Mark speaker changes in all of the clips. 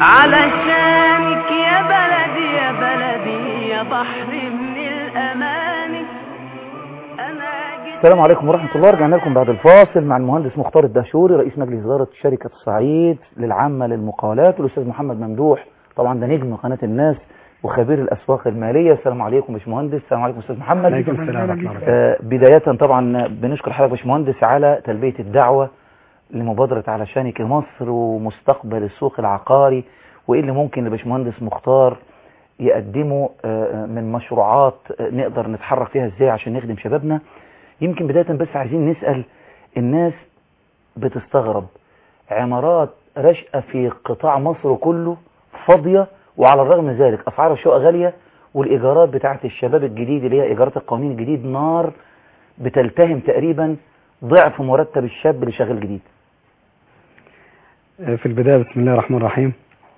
Speaker 1: علشانك يا بلدي يا بلدي يا بحر من الأمان أنا جيت
Speaker 2: السلام عليكم ورحمة الله رجعنا لكم بعد الفاصل مع المهندس مختار الدهشوري رئيس مجلس إدارة شركة الصعيد للعامة للمقاولات والأستاذ محمد ممدوح طبعا ده نجم قناة الناس وخبير الأسواق المالية السلام عليكم يا باشمهندس السلام عليكم أستاذ محمد
Speaker 3: عليكم السلام ورحمة الله وبركاته.
Speaker 2: آه، بداية طبعا بنشكر حضرتك يا باشمهندس على تلبية الدعوة لمبادرة علشانك مصر ومستقبل السوق العقاري وإيه اللي ممكن لباشمهندس مختار يقدمه آه، من مشروعات آه، نقدر نتحرك فيها ازاي عشان نخدم شبابنا يمكن بداية بس عايزين نسأل الناس بتستغرب عمارات رشقة في قطاع مصر كله فاضية وعلى الرغم من ذلك أسعار الشقق غالية والإيجارات بتاعت الشباب الجديد اللي هي إيجارات القوانين الجديد نار بتلتهم تقريبا ضعف مرتب الشاب اللي شغال جديد
Speaker 3: في البداية بسم الله الرحمن الرحيم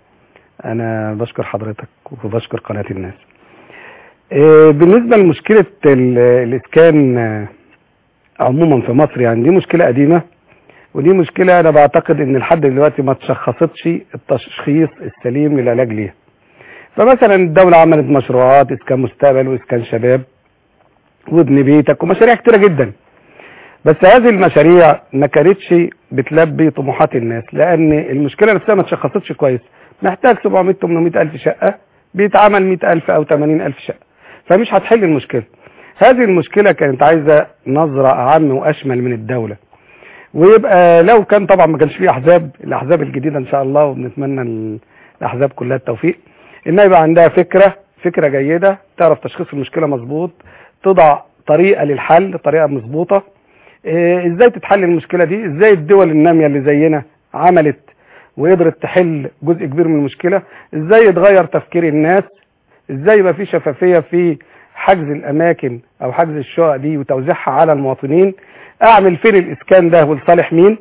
Speaker 3: أنا بشكر حضرتك وبشكر قناة الناس آه، بالنسبة لمشكلة ال- الإسكان آه، عموما في مصر يعني دي مشكلة قديمة ودي مشكلة أنا بعتقد إن لحد دلوقتي ما تشخصتش التشخيص السليم للعلاج ليها فمثلا الدولة عملت مشروعات إسكان مستقبل وإسكان شباب وابن بيتك ومشاريع كتيرة جدا بس هذه المشاريع ما كانتش بتلبي طموحات الناس لان المشكله نفسها ما تشخصتش كويس محتاج 700 800 الف شقه بيتعمل 100 الف او 80 الف شقه فمش هتحل المشكله هذه المشكله كانت عايزه نظره اعم واشمل من الدوله ويبقى لو كان طبعا ما كانش فيه احزاب الاحزاب الجديده ان شاء الله وبنتمنى ال- الاحزاب كلها التوفيق انها يبقى عندها فكره فكره جيده تعرف تشخيص المشكله مظبوط تضع طريقه للحل طريقه مظبوطه إيه، ازاي تتحل المشكله دي ازاي الدول الناميه اللي زينا عملت وقدرت تحل جزء كبير من المشكله ازاي يتغير تفكير الناس ازاي يبقى في شفافيه في حجز الاماكن او حجز الشقق دي وتوزيعها على المواطنين اعمل فين الاسكان ده ولصالح مين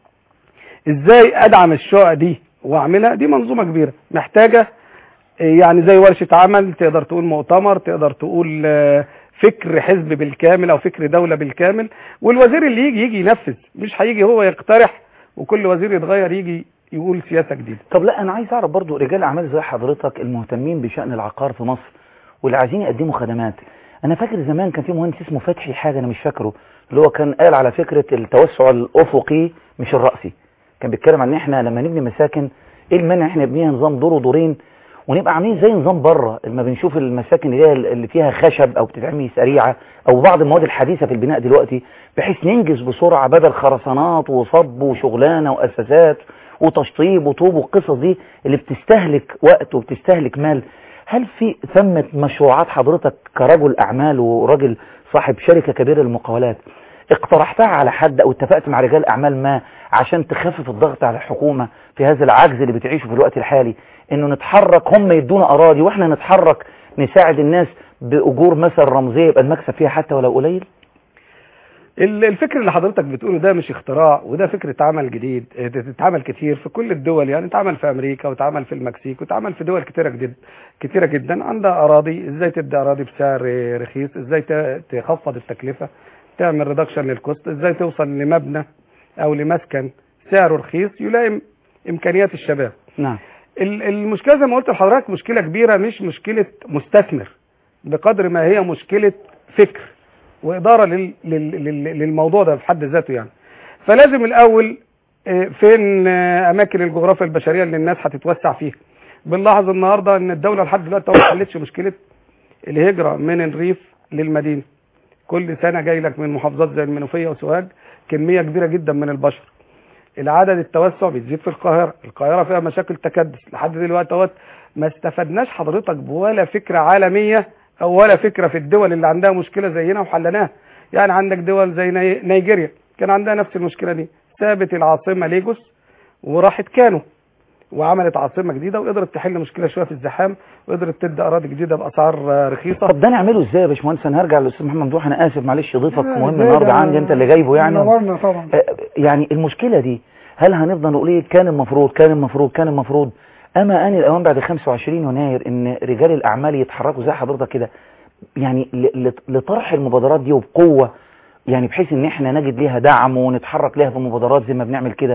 Speaker 3: ازاي ادعم الشقق دي واعملها دي منظومه كبيره محتاجه إيه، يعني زي ورشه عمل تقدر تقول مؤتمر تقدر تقول آه، فكر حزب بالكامل او فكر دوله بالكامل والوزير اللي يجي يجي ينفذ مش هيجي هو يقترح وكل وزير يتغير يجي يقول سياسه جديده
Speaker 2: طب لا أنا عايز أعرف برضو رجال أعمال زي حضرتك المهتمين بشأن العقار في مصر واللي عايزين يقدموا خدمات أنا فاكر زمان كان في مهندس اسمه فتحي حاجة أنا مش فاكره اللي هو كان قال على فكرة التوسع الأفقي مش الرأسي كان بيتكلم عن إن إحنا لما نبني مساكن إيه المانع إحنا نبنيها نظام دور ودورين ونبقى عاملين زي نظام بره لما بنشوف المساكن اللي هي اللي فيها خشب او بتتعمل سريعه او بعض المواد الحديثه في البناء دلوقتي بحيث ننجز بسرعه بدل خرسانات وصب وشغلانه واساسات وتشطيب وطوب والقصص دي اللي بتستهلك وقت وبتستهلك مال هل في ثمة مشروعات حضرتك كرجل اعمال وراجل صاحب شركه كبيره للمقاولات اقترحتها على حد او اتفقت مع رجال اعمال ما عشان تخفف الضغط على الحكومة في هذا العجز اللي بتعيشه في الوقت الحالي انه نتحرك هم يدونا اراضي واحنا نتحرك نساعد الناس باجور مثلا رمزيه يبقى المكسب فيها حتى ولو قليل
Speaker 3: ال- الفكر اللي حضرتك بتقوله ده مش اختراع وده فكرة عمل جديد اه، اتعمل كتير في كل الدول يعني اتعمل في امريكا واتعمل في المكسيك واتعمل في دول كتيرة جدا كتيرة جدا عندها اراضي ازاي تدي اراضي بسعر اه، رخيص ازاي ت- تخفض التكلفة تعمل ريدكشن للكوست ازاي توصل لمبنى او لمسكن سعره رخيص يلائم امكانيات الشباب
Speaker 2: نعم
Speaker 3: ال- المشكله زي ما قلت لحضرتك مشكله كبيره مش مشكله مستثمر بقدر ما هي مشكله فكر واداره لل لل لل للموضوع ده في حد ذاته يعني فلازم الاول آه، فين آه، اماكن الجغرافيا البشريه اللي الناس هتتوسع فيها بنلاحظ النهارده ان الدوله لحد دلوقتي ما حلتش مشكله الهجره من الريف للمدينه كل سنه جاي لك من محافظات زي المنوفيه وسوهاج كميه كبيره جدا من البشر العدد التوسع بيزيد في القاهرة القاهرة فيها مشاكل تكدس لحد دلوقتي اهوت ما استفدناش حضرتك بولا فكرة عالمية او ولا فكرة في الدول اللي عندها مشكلة زينا وحلناها يعني عندك دول زي ني- نيجيريا كان عندها نفس المشكلة دي سابت العاصمة ليجوس وراحت كانو وعملت عاصمة جديدة وقدرت تحل مشكلة شوية في الزحام وقدرت تدي أراضي جديدة بأسعار آه، رخيصة
Speaker 2: طب ده نعمله ازاي يا باشمهندس انا هرجع للاستاذ محمد ممدوح انا اسف معلش ضيفك
Speaker 4: لا،
Speaker 2: مهم
Speaker 4: ازاي
Speaker 2: النهارده
Speaker 4: ده؟
Speaker 2: عندي انت اللي جايبه يعني
Speaker 4: نورنا طبعا
Speaker 2: آه، يعني المشكلة دي هل هنفضل نقول ايه كان المفروض كان المفروض كان المفروض اما ان الاوان بعد 25 يناير ان رجال الاعمال يتحركوا زي حضرتك كده يعني ل- ل- لطرح المبادرات دي وبقوة يعني بحيث ان احنا نجد ليها دعم ونتحرك ليها في مبادرات زي ما بنعمل كده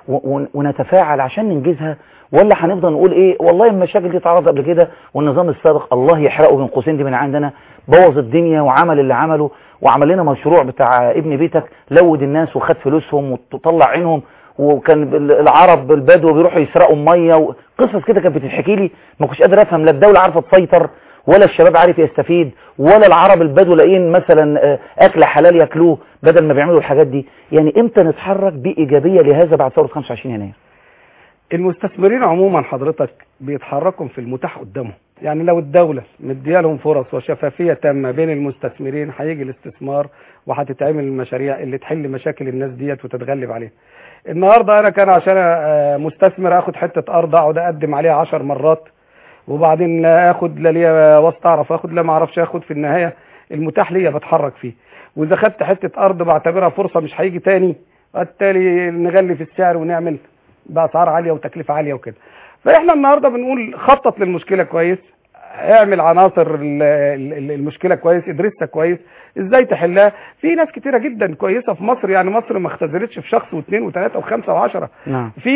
Speaker 2: و- ون- ونتفاعل عشان ننجزها ولا هنفضل نقول ايه والله المشاكل دي اتعرضت قبل كده والنظام السابق الله يحرقه بين قوسين دي من عندنا بوظ الدنيا وعمل اللي عمله وعمل لنا مشروع بتاع ابن بيتك لود الناس وخد فلوسهم وطلع عينهم وكان ال- العرب البدو بيروحوا يسرقوا ميه وقصص كده كانت بتتحكي لي ما كنتش قادر افهم لا الدوله عارفه تسيطر ولا الشباب عارف يستفيد ولا العرب البدو لاقيين مثلا آه، اكل حلال ياكلوه بدل ما بيعملوا الحاجات دي يعني امتى نتحرك بايجابيه لهذا بعد ثوره 25 يناير
Speaker 3: المستثمرين عموما حضرتك بيتحركوا في المتاح قدامهم يعني لو الدولة مديالهم فرص وشفافية تامة بين المستثمرين هيجي الاستثمار وهتتعمل المشاريع اللي تحل مشاكل الناس ديت وتتغلب عليها النهاردة انا كان عشان آه، مستثمر اخد حتة ارض اقعد اقدم عليها عشر مرات وبعدين لا اخد لا ليا واسطة اعرف اخد لا ما اعرفش اخد في النهاية المتاح ليا بتحرك فيه واذا خدت حتة ارض بعتبرها فرصة مش هيجي تاني بالتالي نغلي في السعر ونعمل باسعار عاليه وتكلفه عاليه وكده فاحنا النهارده بنقول خطط للمشكله كويس اعمل عناصر ال- ال- المشكله كويس ادرسها كويس ازاي تحلها في ناس كتيره جدا كويسه في مصر يعني مصر ما اختزلتش في شخص واثنين وثلاثه وخمسه وعشره
Speaker 2: نعم
Speaker 3: في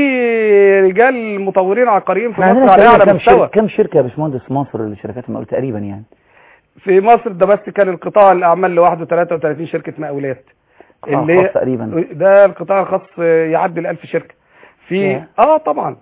Speaker 3: رجال مطورين عقاريين في
Speaker 2: احنا
Speaker 3: مصر
Speaker 2: عندنا
Speaker 3: على
Speaker 2: تقريباً
Speaker 3: اعلى
Speaker 2: كم
Speaker 3: مستوى
Speaker 2: شركه كم شركه يا باشمهندس في مصر للشركات المقاولات تقريبا يعني
Speaker 3: في مصر ده بس كان القطاع الاعمال لوحده 33 شركه مقاولات
Speaker 2: قطاع
Speaker 3: اللي
Speaker 2: خاص تقريبا
Speaker 3: ده القطاع الخاص يعدي ال 1000 شركه في
Speaker 2: ياه.
Speaker 3: اه طبعا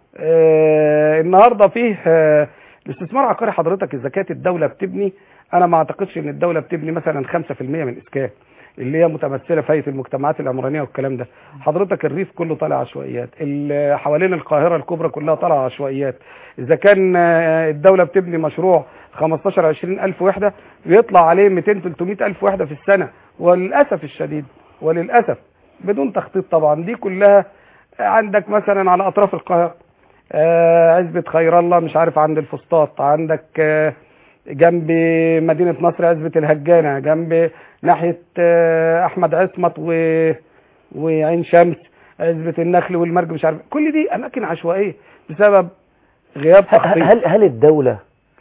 Speaker 3: آه النهارده فيه آه الاستثمار العقاري حضرتك اذا كانت الدوله بتبني انا ما اعتقدش ان الدوله بتبني مثلا 5% من الاسكان اللي هي متمثله في هيئه المجتمعات العمرانيه والكلام ده حضرتك الريف كله طالع عشوائيات ال- حوالين القاهره الكبرى كلها طالعه عشوائيات اذا كان آه، الدوله بتبني مشروع 15 20 الف وحده بيطلع عليه 200 300 الف وحده في السنه وللاسف الشديد وللاسف بدون تخطيط طبعا دي كلها عندك مثلا على اطراف القاهره آه، عزبة خير الله مش عارف عند الفسطاط عندك آه، جنب مدينة نصر عزبة الهجانة جنب ناحية آه، أحمد عصمت و... وعين شمس عزبة النخل والمرج مش عارف كل دي أماكن عشوائية بسبب غياب
Speaker 2: هل
Speaker 3: تخطيط
Speaker 2: هل, هل الدوله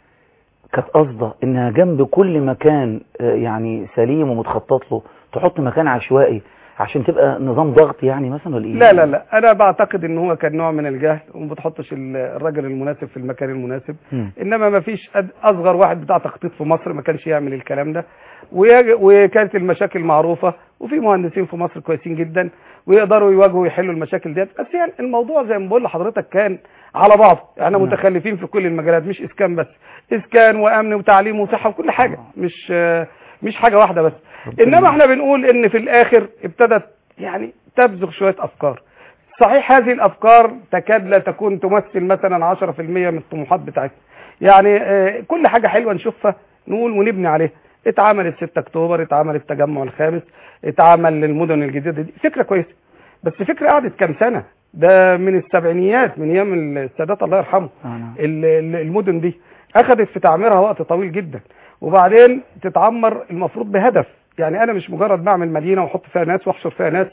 Speaker 2: كانت قصده انها جنب كل مكان آه، يعني سليم ومتخطط له تحط مكان عشوائي عشان تبقى نظام ضغط يعني مثلا ولا ايه
Speaker 3: لا لا لا انا بعتقد ان هو كان نوع من الجهل وما بتحطش ال- الراجل المناسب في المكان المناسب
Speaker 2: مم.
Speaker 3: انما ما فيش أد- اصغر واحد بتاع تخطيط في مصر ما كانش يعمل الكلام ده ويج- وكانت المشاكل معروفه وفي مهندسين في مصر كويسين جدا ويقدروا يواجهوا ويحلوا المشاكل ديت بس يعني الموضوع زي ما بقول لحضرتك كان على بعضه احنا
Speaker 2: نعم.
Speaker 3: متخلفين في كل المجالات مش اسكان بس اسكان وامن وتعليم وصحه وكل حاجه مش آه، مش حاجه واحده بس انما احنا بنقول ان في الاخر ابتدت يعني تبزغ شويه افكار صحيح هذه الافكار تكاد لا تكون تمثل مثلا 10% من الطموحات بتاعتنا يعني آه، كل حاجه حلوه نشوفها نقول ونبني عليها اتعملت 6 اكتوبر اتعمل التجمع الخامس اتعمل المدن الجديده دي فكره كويسه بس فكره قعدت كام سنه ده من السبعينيات من ايام السادات الله يرحمه
Speaker 2: آه، نعم.
Speaker 3: ال- ال- المدن دي اخذت في تعميرها وقت طويل جدا وبعدين تتعمر المفروض بهدف يعني انا مش مجرد بعمل مدينه واحط فيها ناس واحشر فيها ناس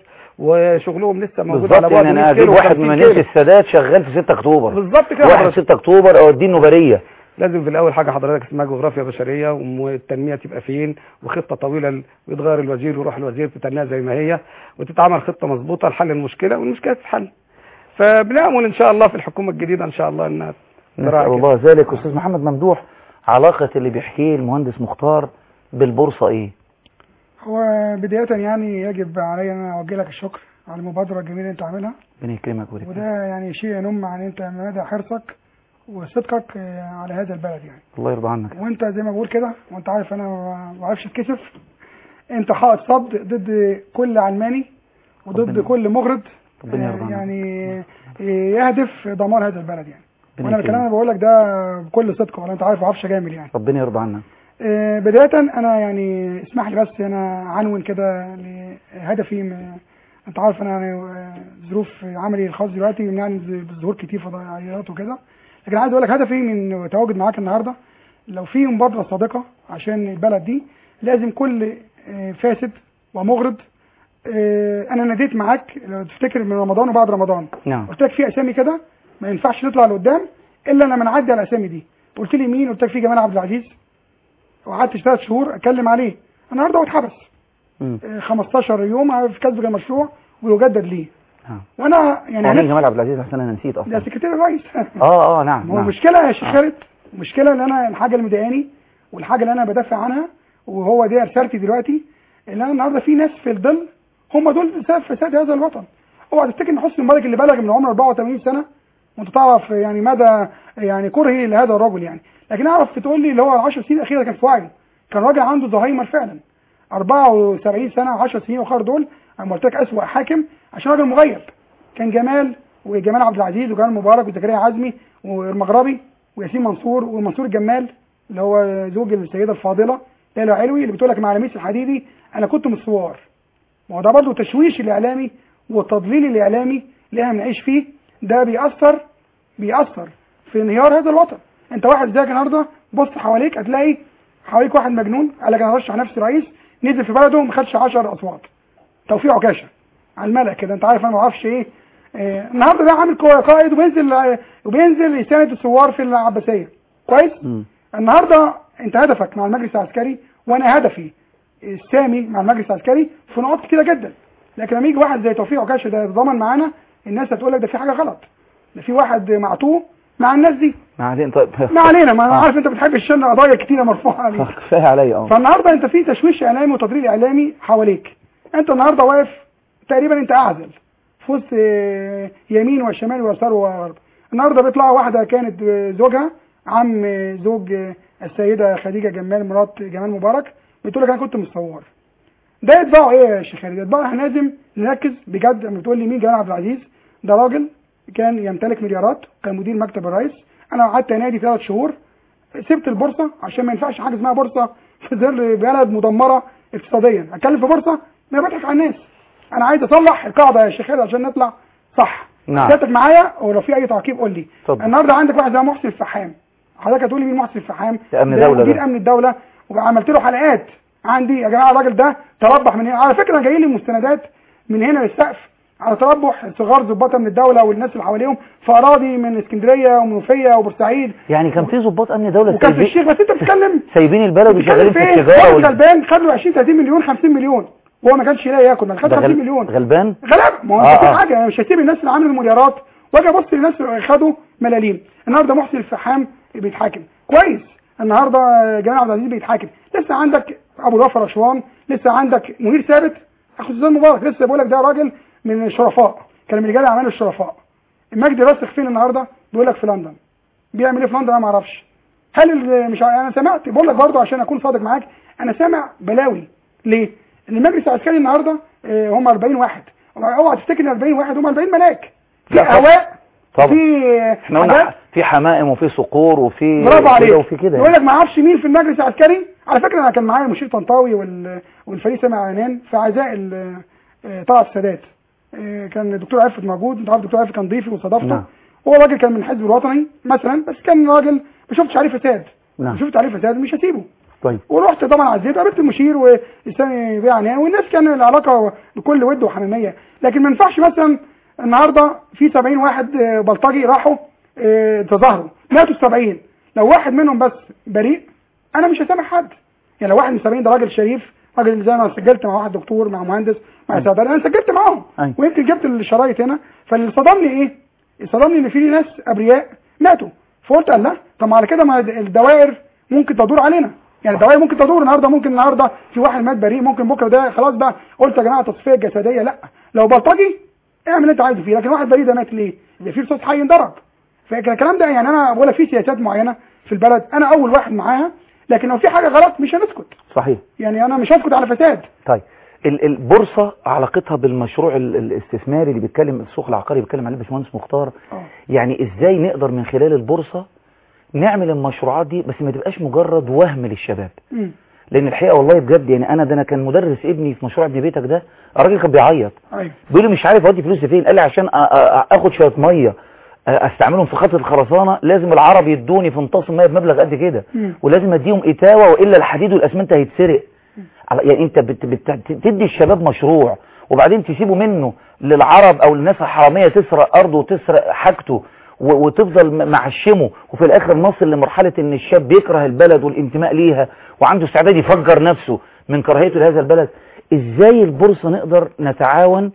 Speaker 3: وشغلهم لسه موجود على
Speaker 2: بالظبط
Speaker 3: بعد
Speaker 2: يعني
Speaker 3: 100
Speaker 2: انا اجيب
Speaker 3: كيلو
Speaker 2: واحد
Speaker 3: و50
Speaker 2: من
Speaker 3: كيلو.
Speaker 2: مدينه السادات شغال في 6 اكتوبر
Speaker 3: بالظبط كده
Speaker 2: واحد
Speaker 3: حضرتك.
Speaker 2: 6 اكتوبر اوديه النوبريه
Speaker 3: لازم في الاول حاجه حضرتك اسمها جغرافيا بشريه والتنميه تبقى فين وخطه طويله ويتغير الوزير ويروح الوزير تتنيها زي ما هي وتتعمل خطه مظبوطه لحل المشكله والمشكله تتحل فبنامل ان شاء الله في الحكومه الجديده ان شاء الله انها
Speaker 2: نسال
Speaker 3: تراعي كده.
Speaker 2: الله ذلك استاذ محمد ممدوح علاقه اللي بيحكيه المهندس مختار بالبورصه ايه
Speaker 4: هو بداية يعني يجب علي أن أوجه لك الشكر على المبادرة الجميلة اللي أنت عاملها
Speaker 2: ربنا يكرمك ويبارك فيك.
Speaker 4: وده يعني شيء ينم عن أنت مدى حرصك وصدقك آه، على هذا البلد يعني
Speaker 2: الله يرضى عنك
Speaker 4: وأنت زي ما بقول كده وأنت عارف أنا ما بعرفش أتكسف أنت حائط صد ضد كل علماني وضد
Speaker 2: ربنا-
Speaker 4: كل مغرض
Speaker 2: ربنا يرضى
Speaker 4: آه،
Speaker 2: عنك.
Speaker 4: يعني آه، يهدف دمار هذا البلد يعني
Speaker 2: ربنا
Speaker 4: وأنا الكلام
Speaker 2: يكرمك.
Speaker 4: اللي بقول لك ده بكل صدق ولا أنت عارف ما بعرفش أجامل يعني
Speaker 2: ربنا يرضى عنك
Speaker 4: آه، بداية أنا يعني اسمح لي بس أنا عنون كده لهدفي م- أنت عارف أنا يعني آه، ظروف عملي الخاص دلوقتي يمنعني بالظهور كتير فضائيات وكده لكن عايز أقول لك هدفي من تواجد معاك النهاردة لو في مبادرة صادقة عشان البلد دي لازم كل آه، فاسد ومغرض آه، أنا ناديت معاك لو تفتكر من رمضان وبعد رمضان
Speaker 2: نعم
Speaker 4: قلت لك في اسامي كده ما ينفعش نطلع لقدام الا لما نعدي على الاسامي دي قلت لي مين قلت لك في جمال عبد العزيز وقعدت ثلاث شهور اتكلم عليه النهارده هو اتحبس
Speaker 2: مم.
Speaker 4: آه، 15 يوم في كسب المشروع ويجدد ليه
Speaker 2: آه.
Speaker 4: وانا يعني
Speaker 2: هو مين
Speaker 4: هنس-
Speaker 2: جمال عبد العزيز عشان انا نسيت
Speaker 4: ده
Speaker 2: اصلا
Speaker 4: سكرتير الرئيس
Speaker 2: اه اه نعم
Speaker 4: ما هو
Speaker 2: نعم.
Speaker 4: المشكله يا شيخ
Speaker 2: آه.
Speaker 4: خالد المشكله ان انا الحاجه اللي مضايقاني والحاجه اللي انا بدافع عنها وهو دي رسالتي دلوقتي ان انا النهارده في ناس في الظل هم دول سبب فساد هذا الوطن اوعى تفتكر ان حسني مبارك اللي بلغ من عمر 84 سنه وانت تعرف يعني مدى يعني كرهي لهذا الرجل يعني لكن اعرف تقول لي اللي هو ال 10 سنين الاخيره كان في وعيه كان راجل عنده زهايمر فعلا 74 سنه 10 سنين اخر دول انا قلت لك اسوء حاكم عشان راجل مغيب كان جمال وجمال عبد العزيز وجمال مبارك وزكريا عزمي والمغربي وياسين منصور ومنصور الجمال اللي هو زوج السيده الفاضله ليلى علوي اللي بتقول لك مع لميس الحديدي انا كنت من الثوار ما هو ده برضه تشويش الاعلامي والتضليل الاعلامي اللي احنا بنعيش فيه ده بيأثر بيأثر في انهيار هذا الوطن انت واحد زيك النهارده بص حواليك هتلاقي حواليك واحد مجنون قال لك انا هرشح نفسي رئيس نزل في بلده ما خدش 10 اصوات توفيق عكاشه على الملأ كده انت عارف انا ما اعرفش ايه آه، النهارده ده عامل قا- قائد وبينزل آه، وبينزل يساند الثوار في العباسيه كويس
Speaker 2: مم.
Speaker 4: النهارده انت هدفك مع المجلس العسكري وانا هدفي السامي مع المجلس العسكري في نقاط كتيره جدا لكن لما يجي واحد زي توفيق عكاشه ده يتضامن معانا الناس هتقول لك ده في حاجه غلط ده في واحد معتوه مع الناس دي
Speaker 2: ما علينا طيب
Speaker 4: ما علينا ما انا
Speaker 2: آه.
Speaker 4: عارف انت بتحب الشن قضايا كتيره مرفوعه عليك
Speaker 2: كفايه عليا اه
Speaker 4: فالنهارده انت في تشويش اعلامي وتضليل اعلامي حواليك انت النهارده واقف تقريبا انت اعزل في وسط آه، يمين وشمال ويسار وغرب النهارده بيطلع واحده كانت آه، زوجها عم آه، زوج آه، السيده خديجه جمال مرات جمال مبارك بتقول لك انا كنت مصور ده يتبعه ايه يا شيخ خالد يتبعه احنا لازم نركز بجد لما بتقول لي مين جمال عبد العزيز ده راجل كان يمتلك مليارات كان مدير مكتب الرئيس انا قعدت انادي ثلاث شهور سبت البورصه عشان ما ينفعش حاجه اسمها بورصه في ظل بلد مدمره اقتصاديا اتكلم في بورصه ما بضحك على الناس انا عايز اصلح القاعده يا شيخ خالد عشان نطلع صح
Speaker 2: نعم.
Speaker 4: حضرتك معايا ولو في اي تعقيب قول لي
Speaker 2: اتفضل.
Speaker 4: النهارده عندك واحد زي محسن الفحام حضرتك هتقول لي مين محسن الفحام
Speaker 2: ده أمن
Speaker 4: ده
Speaker 2: دولة
Speaker 4: مدير
Speaker 2: ده.
Speaker 4: امن الدوله وعملت له حلقات عندي يا جماعه الراجل ده تربح من هنا على فكره انا جاي لي مستندات من هنا للسقف على تربح صغار ضباط امن الدوله والناس اللي حواليهم في اراضي من اسكندريه ومنوفيه وبورسعيد
Speaker 2: يعني كان في ضباط امن دوله
Speaker 4: وكان في
Speaker 2: سايبين-
Speaker 4: الشيخ بس انت بتتكلم
Speaker 2: سايبين البلد وشغالين
Speaker 4: بتتكلم
Speaker 2: في
Speaker 4: في ايه؟
Speaker 2: التجاره
Speaker 4: واحد
Speaker 2: وال...
Speaker 4: غلبان خد له 20 30 مليون 50 مليون وهو ما كانش يلاقي ياكل ما خد
Speaker 2: ده
Speaker 4: 50
Speaker 2: غل-
Speaker 4: مليون
Speaker 2: غلبان
Speaker 4: غلاب ما هو
Speaker 2: آه،
Speaker 4: انت في
Speaker 2: آه.
Speaker 4: حاجه انا مش هسيب الناس اللي عامله المليارات واجي ابص للناس اللي خدوا ملاليم النهارده محسن الفحام بيتحاكم كويس النهارده جمال عبد العزيز بيتحاكم لسه عندك ابو الوفا رشوان لسه عندك منير ثابت اخو سوزان مبارك لسه بقول لك ده راجل من الشرفاء كان من رجال اعمال الشرفاء مجدي راسخ فين النهارده بيقول لك في لندن بيعمل ايه في لندن انا ما اعرفش هل ال- مش ع- انا سمعت بقول لك برضه عشان اكون صادق معاك انا سامع بلاوي ليه؟ ان المجلس العسكري النهارده آه، هم 40 واحد اوعى تفتكر ان 40 واحد هم 40 ملاك في
Speaker 2: لا طبعا.
Speaker 4: اهواء
Speaker 2: طبعا
Speaker 4: في
Speaker 2: احنا قلنا
Speaker 4: حاجات
Speaker 2: في حمائم وفي صقور وفي
Speaker 4: برافو
Speaker 2: كده
Speaker 4: عليك
Speaker 2: وفي كده
Speaker 4: يقول لك ما اعرفش مين في المجلس العسكري على فكره انا كان معايا المشير طنطاوي وال... والفريق سامع عنان في عزاء ال- آه، طلعت السادات آه، كان الدكتور عفت موجود انت عارف الدكتور عفت كان ضيفي واستضافته
Speaker 2: نعم.
Speaker 4: هو راجل كان من الحزب الوطني مثلا بس كان راجل ما شفتش عليه فساد
Speaker 2: نعم.
Speaker 4: ما شفت عليه فساد مش هسيبه
Speaker 2: طيب
Speaker 4: ورحت طبعا عزيت قابلت المشير والسامي بيه عنان والناس كان العلاقه بكل ود وحميميه لكن ما ينفعش مثلا النهارده في 70 واحد آه، بلطجي راحوا آه، تظاهروا ماتوا 70 لو واحد منهم بس بريء انا مش هسامح حد يعني لو واحد من 70 ده راجل شريف راجل زي ما أنا سجلت مع واحد دكتور مع مهندس مع صيدلي انا سجلت معاهم
Speaker 2: أيوة.
Speaker 4: ويمكن جبت الشرايط هنا فاللي صدمني ايه؟ صدمني ان في ناس ابرياء ماتوا فقلت الله طب ما على كده ما الدوائر ممكن تدور علينا يعني الدوائر ممكن تدور النهارده ممكن النهارده في واحد مات بريء ممكن بكره ده خلاص بقى قلت يا جماعه تصفيه جسديه لا لو بلطجي اعمل اللي انت عايزه فيه لكن واحد بريء ده مات ليه؟ يبقى في رصاص حي انضرب فالكلام ده يعني انا بقول لك في سياسات معينه في البلد انا اول واحد معاها لكن لو في حاجه غلط مش هنسكت
Speaker 2: صحيح
Speaker 4: يعني انا مش هسكت على فساد
Speaker 2: طيب ال- البورصه علاقتها بالمشروع ال- الاستثماري اللي بيتكلم السوق العقاري بيتكلم عليه الباشمهندس مختار
Speaker 4: اه
Speaker 2: يعني ازاي نقدر من خلال البورصه نعمل المشروعات دي بس ما تبقاش مجرد وهم للشباب
Speaker 4: امم
Speaker 2: لان الحقيقه والله بجد يعني انا ده انا كان مدرس ابني في مشروع ابن بيتك ده الراجل كان بيعيط
Speaker 4: ايوه
Speaker 2: بيقول لي مش عارف اودي فلوسي فين قال لي عشان أ- أ- اخد شويه ميه أ- استعملهم في خط الخرسانه لازم العرب يدوني في نطاس ميه بمبلغ قد كده
Speaker 4: مم.
Speaker 2: ولازم اديهم اتاوه والا الحديد والاسمنت هيتسرق على- يعني انت بت بت تدي الشباب مشروع وبعدين تسيبه منه للعرب او للناس الحراميه تسرق ارضه وتسرق حاجته و- وتفضل م- معشمه وفي الاخر نصل لمرحله ان الشاب بيكره البلد والانتماء ليها وعنده استعداد يفجر نفسه من كراهيته لهذا البلد ازاي البورصه نقدر نتعاون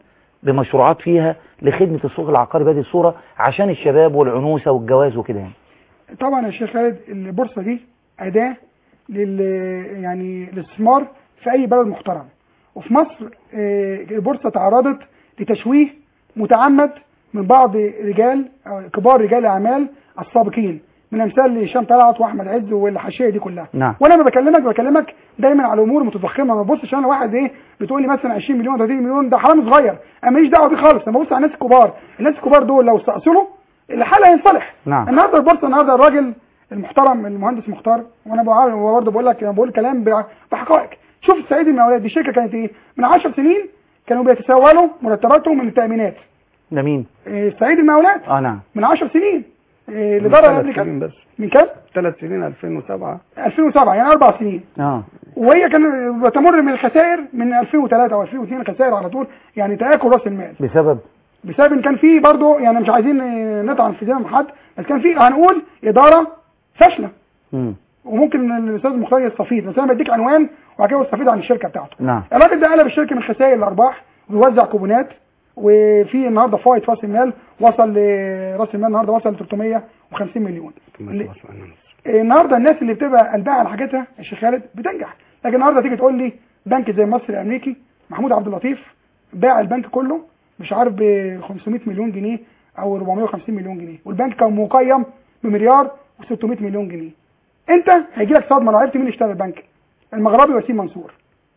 Speaker 2: بمشروعات فيها لخدمة السوق العقاري بهذه الصورة عشان الشباب والعنوسة والجواز وكده يعني
Speaker 4: طبعا يا شيخ خالد البورصه دي اداه لل يعني الاستثمار في اي بلد محترم وفي مصر آه، البورصه تعرضت لتشويه متعمد من بعض رجال أو كبار رجال الاعمال السابقين من امثال هشام طلعت واحمد عز والحاشيه دي كلها
Speaker 2: نعم.
Speaker 4: وانا لما بكلمك بكلمك دايما على امور متضخمه ما ببصش انا واحد ايه بتقول لي مثلا 20 مليون 30 مليون ده حرام صغير انا ماليش دعوه بيه خالص انا ببص على الناس الكبار الناس الكبار دول لو استأصلوا الحال هينصلح
Speaker 2: نعم.
Speaker 4: النهارده البورصه النهارده الراجل المحترم المهندس مختار وانا بقول- برضه بقول لك انا بقول كلام بع- بحقائق شوف السعيد المقاولات دي شركه كانت ايه من 10 سنين كانوا بيتسولوا مرتباتهم من التامينات
Speaker 2: ده مين؟
Speaker 4: إيه، السعيد المقاولات
Speaker 2: اه نعم
Speaker 4: من 10 سنين إيه،
Speaker 3: من
Speaker 4: الاداره
Speaker 3: ثلاث
Speaker 4: قبل
Speaker 3: سنين
Speaker 4: كده
Speaker 3: بس
Speaker 4: من كام؟
Speaker 3: ثلاث سنين 2007
Speaker 4: 2007 يعني اربع سنين
Speaker 2: اه
Speaker 4: وهي كان بتمر من الخسائر من 2003 او 2002 خسائر على طول يعني تاكل راس المال
Speaker 2: بسبب
Speaker 4: بسبب ان كان في برضه يعني مش عايزين آه، نطعن في ذمم حد بس كان في هنقول اداره فاشله
Speaker 2: مم.
Speaker 4: وممكن الاستاذ مختار يستفيد بس انا بديك عنوان وبعد كده يستفيد عن الشركه بتاعته
Speaker 2: نعم
Speaker 4: الراجل ده قلب الشركه من خسائر لارباح وبيوزع كوبونات وفي النهارده فايض راس المال وصل لراس المال النهارده وصل ل 350 مليون اللي- النهارده الناس اللي بتبقى قلبها على حاجتها يا شيخ خالد بتنجح لكن النهارده تيجي تقول لي بنك زي مصر الامريكي محمود عبد اللطيف باع البنك كله مش عارف ب 500 مليون جنيه او 450 مليون جنيه والبنك كان مقيم بمليار و600 مليون جنيه انت هيجي لك صدمه لو عرفت مين اشترى البنك المغربي وسيم منصور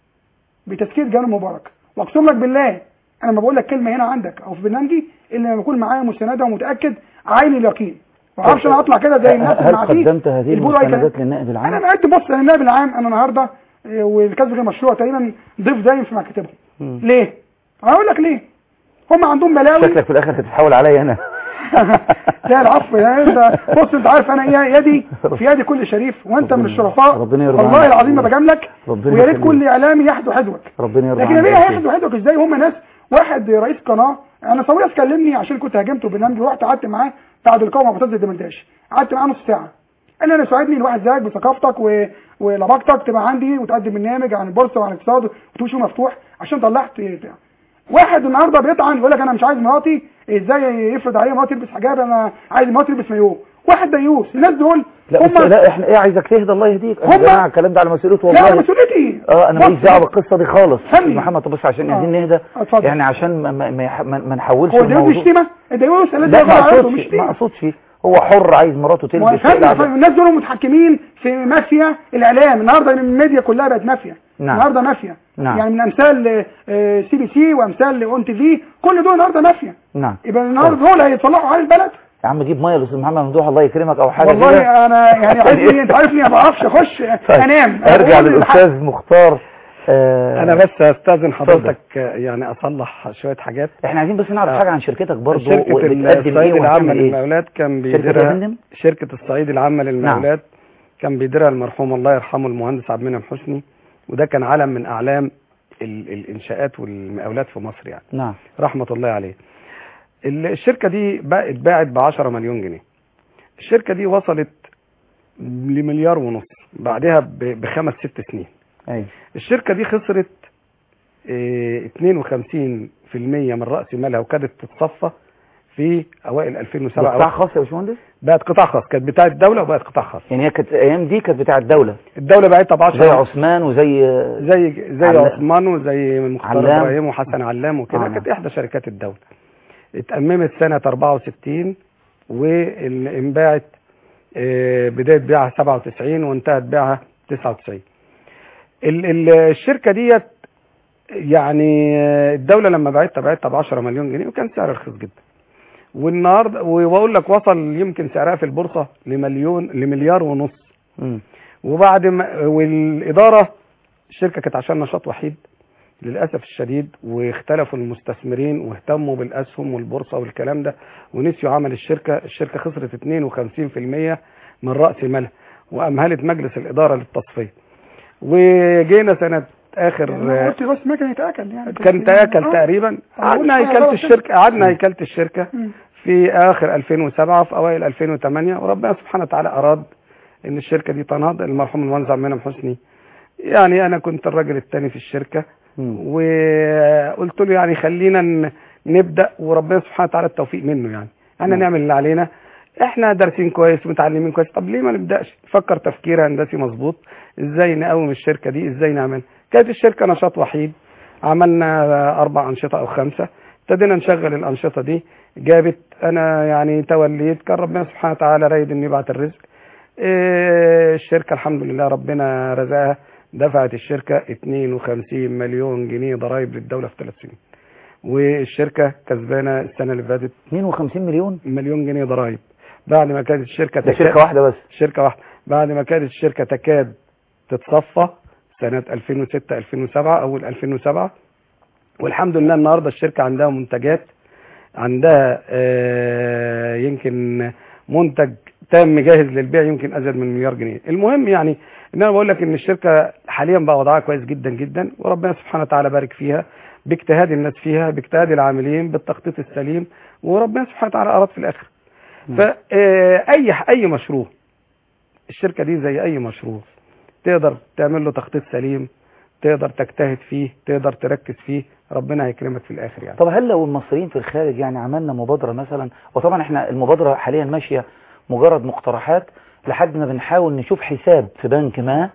Speaker 4: بتسكير جانب مبارك واقسم لك بالله انا ما بقول لك كلمه هنا عندك او في برنامجي الا لما بكون معايا مستنده ومتاكد عين اليقين ما اعرفش انا اطلع كده زي الناس اللي
Speaker 2: هل
Speaker 4: معتيه
Speaker 2: قدمت هذه
Speaker 4: اللي بيقولوا أي كلام.
Speaker 2: المستندات للنائب العام؟
Speaker 4: انا قعدت بص للنائب العام انا النهارده آه، والكسب غير مشروع تقريبا ضيف دايم في مكاتبهم
Speaker 2: مم.
Speaker 4: ليه؟ هقول لك ليه؟ هم عندهم بلاوي
Speaker 2: شكلك في الاخر هتتحول عليا انا
Speaker 4: لا العفو يعني انت بص انت عارف انا ايه يدي في يد كل شريف وانت من
Speaker 2: ربنا-
Speaker 4: الشرفاء
Speaker 2: ربنا يرضى
Speaker 4: والله
Speaker 2: عنك.
Speaker 4: العظيم ما بجاملك
Speaker 2: ربنا
Speaker 4: ويا ريت
Speaker 2: يخليك.
Speaker 4: كل اعلامي يحدو حدوك
Speaker 2: ربنا يرضى
Speaker 4: لكن
Speaker 2: عنك
Speaker 4: ليه
Speaker 2: يا
Speaker 4: هيحدوا حدوك ازاي هم ناس واحد رئيس قناه انا صوري كلمني عشان كنت هاجمته برنامجي ورحت قعدت معاه بعد القوم معتز الدمرداش قعدت معاه نص ساعه قال لي انا ساعدني الواحد زيك بثقافتك و... ولباقتك تبقى عندي وتقدم برنامج عن البورصه وعن الاقتصاد وتمشي مفتوح عشان طلعت بتاع. واحد النهارده بيطعن يقول لك انا مش عايز مراتي ازاي يفرض عليا مراتي تلبس حجاب انا عايز مراتي تلبس مايوه واحد ديوس الناس دول
Speaker 2: لا بس لا احنا ايه عايزك تهدى الله يهديك
Speaker 4: هم-
Speaker 2: يا جماعه الكلام ده على مسؤوليته
Speaker 4: لا
Speaker 2: والله
Speaker 4: انا مسؤوليتي
Speaker 2: اه انا ماليش
Speaker 4: بص،
Speaker 2: دعوه
Speaker 4: بص.
Speaker 2: بالقصه دي خالص
Speaker 4: فهمني.
Speaker 2: محمد طب بس عشان
Speaker 4: آه.
Speaker 2: عايزين نهدى
Speaker 4: اتفضل.
Speaker 2: يعني عشان ما ما, ما, يح- ما, ما نحولش
Speaker 4: هو الديوس
Speaker 2: الموضوع
Speaker 4: شتيمه الديوس الذي
Speaker 2: لا
Speaker 4: يغضب
Speaker 2: ما
Speaker 4: على مش
Speaker 2: اقصدش ما اقصدش هو حر عايز مراته
Speaker 4: ما هو
Speaker 2: تلبس
Speaker 4: فاهم-
Speaker 2: تقلع
Speaker 4: فاهم. الناس دول متحكمين في مافيا الاعلام النهارده الميديا كلها بقت مافيا
Speaker 2: نعم.
Speaker 4: النهارده مافيا
Speaker 2: نعم.
Speaker 4: يعني من امثال آه، سي بي سي وامثال اون تي في كل دول النهارده مافيا
Speaker 2: نعم
Speaker 4: يبقى النهارده دول هيتصلحوا على البلد
Speaker 2: يا عم جيب ميه للاستاذ محمد ممدوح الله يكرمك او حاجه كده.
Speaker 4: والله انا يعني عايزني انت عارفني ما بعرفش اخش
Speaker 2: طيب.
Speaker 4: انام
Speaker 2: ارجع
Speaker 4: بقول الحق.
Speaker 2: للاستاذ مختار آه
Speaker 3: انا بس استاذن حضرتك يعني اصلح شويه حاجات
Speaker 2: احنا عايزين بس نعرف
Speaker 3: آه.
Speaker 2: حاجه عن شركتك برضه
Speaker 3: شركه
Speaker 2: وبتقدم
Speaker 3: الصعيد
Speaker 2: ايه
Speaker 3: العامه
Speaker 2: وهتعمل ايه
Speaker 3: للمقاولات كان
Speaker 2: شركة إيه يا
Speaker 3: بيديرها
Speaker 2: فندم؟
Speaker 3: شركه الصعيد العامه للمقاولات كان بيديرها المرحوم الله يرحمه المهندس عبد المنعم حسني وده كان علم من اعلام ال- الانشاءات والمقاولات في مصر يعني
Speaker 2: نعم
Speaker 3: رحمه الله عليه ال- الشركه دي بقت باعت ب 10 مليون جنيه الشركه دي وصلت لمليار ونص بعدها ب- بخمس ست سنين
Speaker 2: ايوه
Speaker 3: الشركه دي خسرت آه، 52% من راس مالها وكادت تتصفى في اوائل 2007
Speaker 2: قطاع
Speaker 3: أو-
Speaker 2: خاص يا باشمهندس
Speaker 3: بقت قطاع خاص كانت بتاعه الدوله وبقت قطاع خاص
Speaker 2: يعني هي كانت الايام دي كانت بتاع الدوله
Speaker 3: الدوله بعتها ب 10
Speaker 2: زي عثمان وزي
Speaker 3: زي زي
Speaker 2: علام.
Speaker 3: عثمان وزي مختار
Speaker 2: علام.
Speaker 3: ابراهيم وحسن علام وكده
Speaker 2: آه.
Speaker 3: كانت احدى شركات الدوله اتأممت سنة 64 وانباعت آه، بداية بيعها 97 وانتهت بيعها 99 ال- ال- الشركة ديت يعني آه، الدولة لما باعتها باعتها ب 10 مليون جنيه وكان سعر رخيص جدا والنهارده واقول لك وصل يمكن سعرها في البورصة لمليون لمليار ونص
Speaker 2: مم.
Speaker 3: وبعد ما والإدارة الشركة كانت عشان نشاط وحيد للأسف الشديد واختلفوا المستثمرين واهتموا بالأسهم والبورصة والكلام ده ونسيوا عمل الشركة الشركة خسرت 52% من رأس مالها وأمهلت مجلس الإدارة للتصفية وجينا سنة آخر
Speaker 4: يعني أنا قلت بس ما كان يتاكل يعني
Speaker 3: كان تاكل
Speaker 4: آه.
Speaker 3: تقريبا
Speaker 4: أنا
Speaker 3: قعدنا
Speaker 4: قلت حاجة
Speaker 3: هيكلة
Speaker 4: غلط
Speaker 3: الشركة قعدنا هيكلة الشركة
Speaker 4: مم.
Speaker 3: في اخر 2007 في اوائل 2008 وربنا سبحانه وتعالى اراد ان الشركه دي تنهض المرحوم المنزع منعم حسني يعني انا كنت الراجل الثاني في الشركه
Speaker 2: مم.
Speaker 3: وقلت له يعني خلينا ن- نبدا وربنا سبحانه وتعالى التوفيق منه يعني احنا
Speaker 2: نعم.
Speaker 3: نعمل اللي علينا احنا دارسين كويس ومتعلمين كويس طب ليه ما نبداش نفكر تفكير هندسي مظبوط ازاي نقوم الشركه دي ازاي نعمل كانت الشركه نشاط وحيد عملنا اربع انشطه او خمسه ابتدينا نشغل الانشطه دي جابت انا يعني توليت كان ربنا سبحانه وتعالى رايد انه يبعت الرزق إيه الشركه الحمد لله ربنا رزقها دفعت الشركه 52 مليون جنيه ضرائب للدوله في ثلاث سنين والشركه كسبانه السنه اللي فاتت
Speaker 2: 52 مليون
Speaker 3: مليون جنيه ضرائب بعد ما كانت الشركه
Speaker 2: ده
Speaker 3: تكاد-
Speaker 2: شركة واحدة بس
Speaker 3: شركه واحده بعد ما كانت الشركه تكاد تتصفى سنه 2006 2007 اول 2007 والحمد لله النهارده الشركه عندها منتجات عندها آه، يمكن منتج تام جاهز للبيع يمكن ازيد من مليار جنيه المهم يعني ان انا بقول لك ان الشركه حاليا بقى وضعها كويس جدا جدا وربنا سبحانه وتعالى بارك فيها باجتهاد الناس فيها باجتهاد العاملين بالتخطيط السليم وربنا سبحانه وتعالى اراد في الاخر فاي اي مشروع الشركه دي زي اي مشروع تقدر تعمل له تخطيط سليم تقدر تجتهد فيه تقدر تركز فيه ربنا هيكرمك في الاخر يعني
Speaker 2: طب هل لو المصريين في الخارج يعني عملنا مبادرة مثلا وطبعا احنا المبادرة حاليا ماشية مجرد مقترحات لحد ما بنحاول نشوف حساب في بنك ما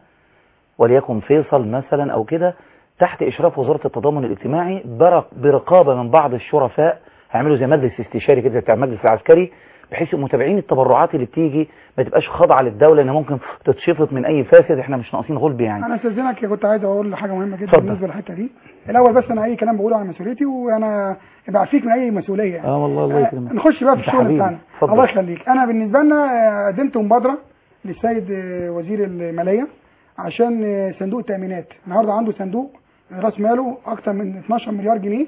Speaker 2: وليكن فيصل مثلا او كده تحت اشراف وزارة التضامن الاجتماعي برق برقابة من بعض الشرفاء هيعملوا زي مجلس استشاري كده بتاع المجلس العسكري بحيث متابعين التبرعات اللي بتيجي ما تبقاش خاضعة للدولة انها ممكن تتشفط من اي فاسد احنا مش ناقصين غلب يعني
Speaker 4: انا استاذنك كنت عايز اقول حاجه مهمه جدا
Speaker 2: اتفضل.
Speaker 4: بالنسبه للحته دي الاول بس انا اي كلام بقوله على مسؤوليتي وانا بعفيك من اي مسؤوليه يعني.
Speaker 2: اه والله الله
Speaker 4: آه،
Speaker 2: يكرمك
Speaker 4: نخش بقى في
Speaker 2: انت
Speaker 4: الشغل
Speaker 2: حبيبي.
Speaker 4: بتاعنا
Speaker 2: اتفضل.
Speaker 4: الله يخليك انا بالنسبه لنا آه، قدمت مبادره للسيد آه، وزير الماليه عشان آه، صندوق التامينات النهارده عنده صندوق آه، راس ماله اكتر من 12 مليار جنيه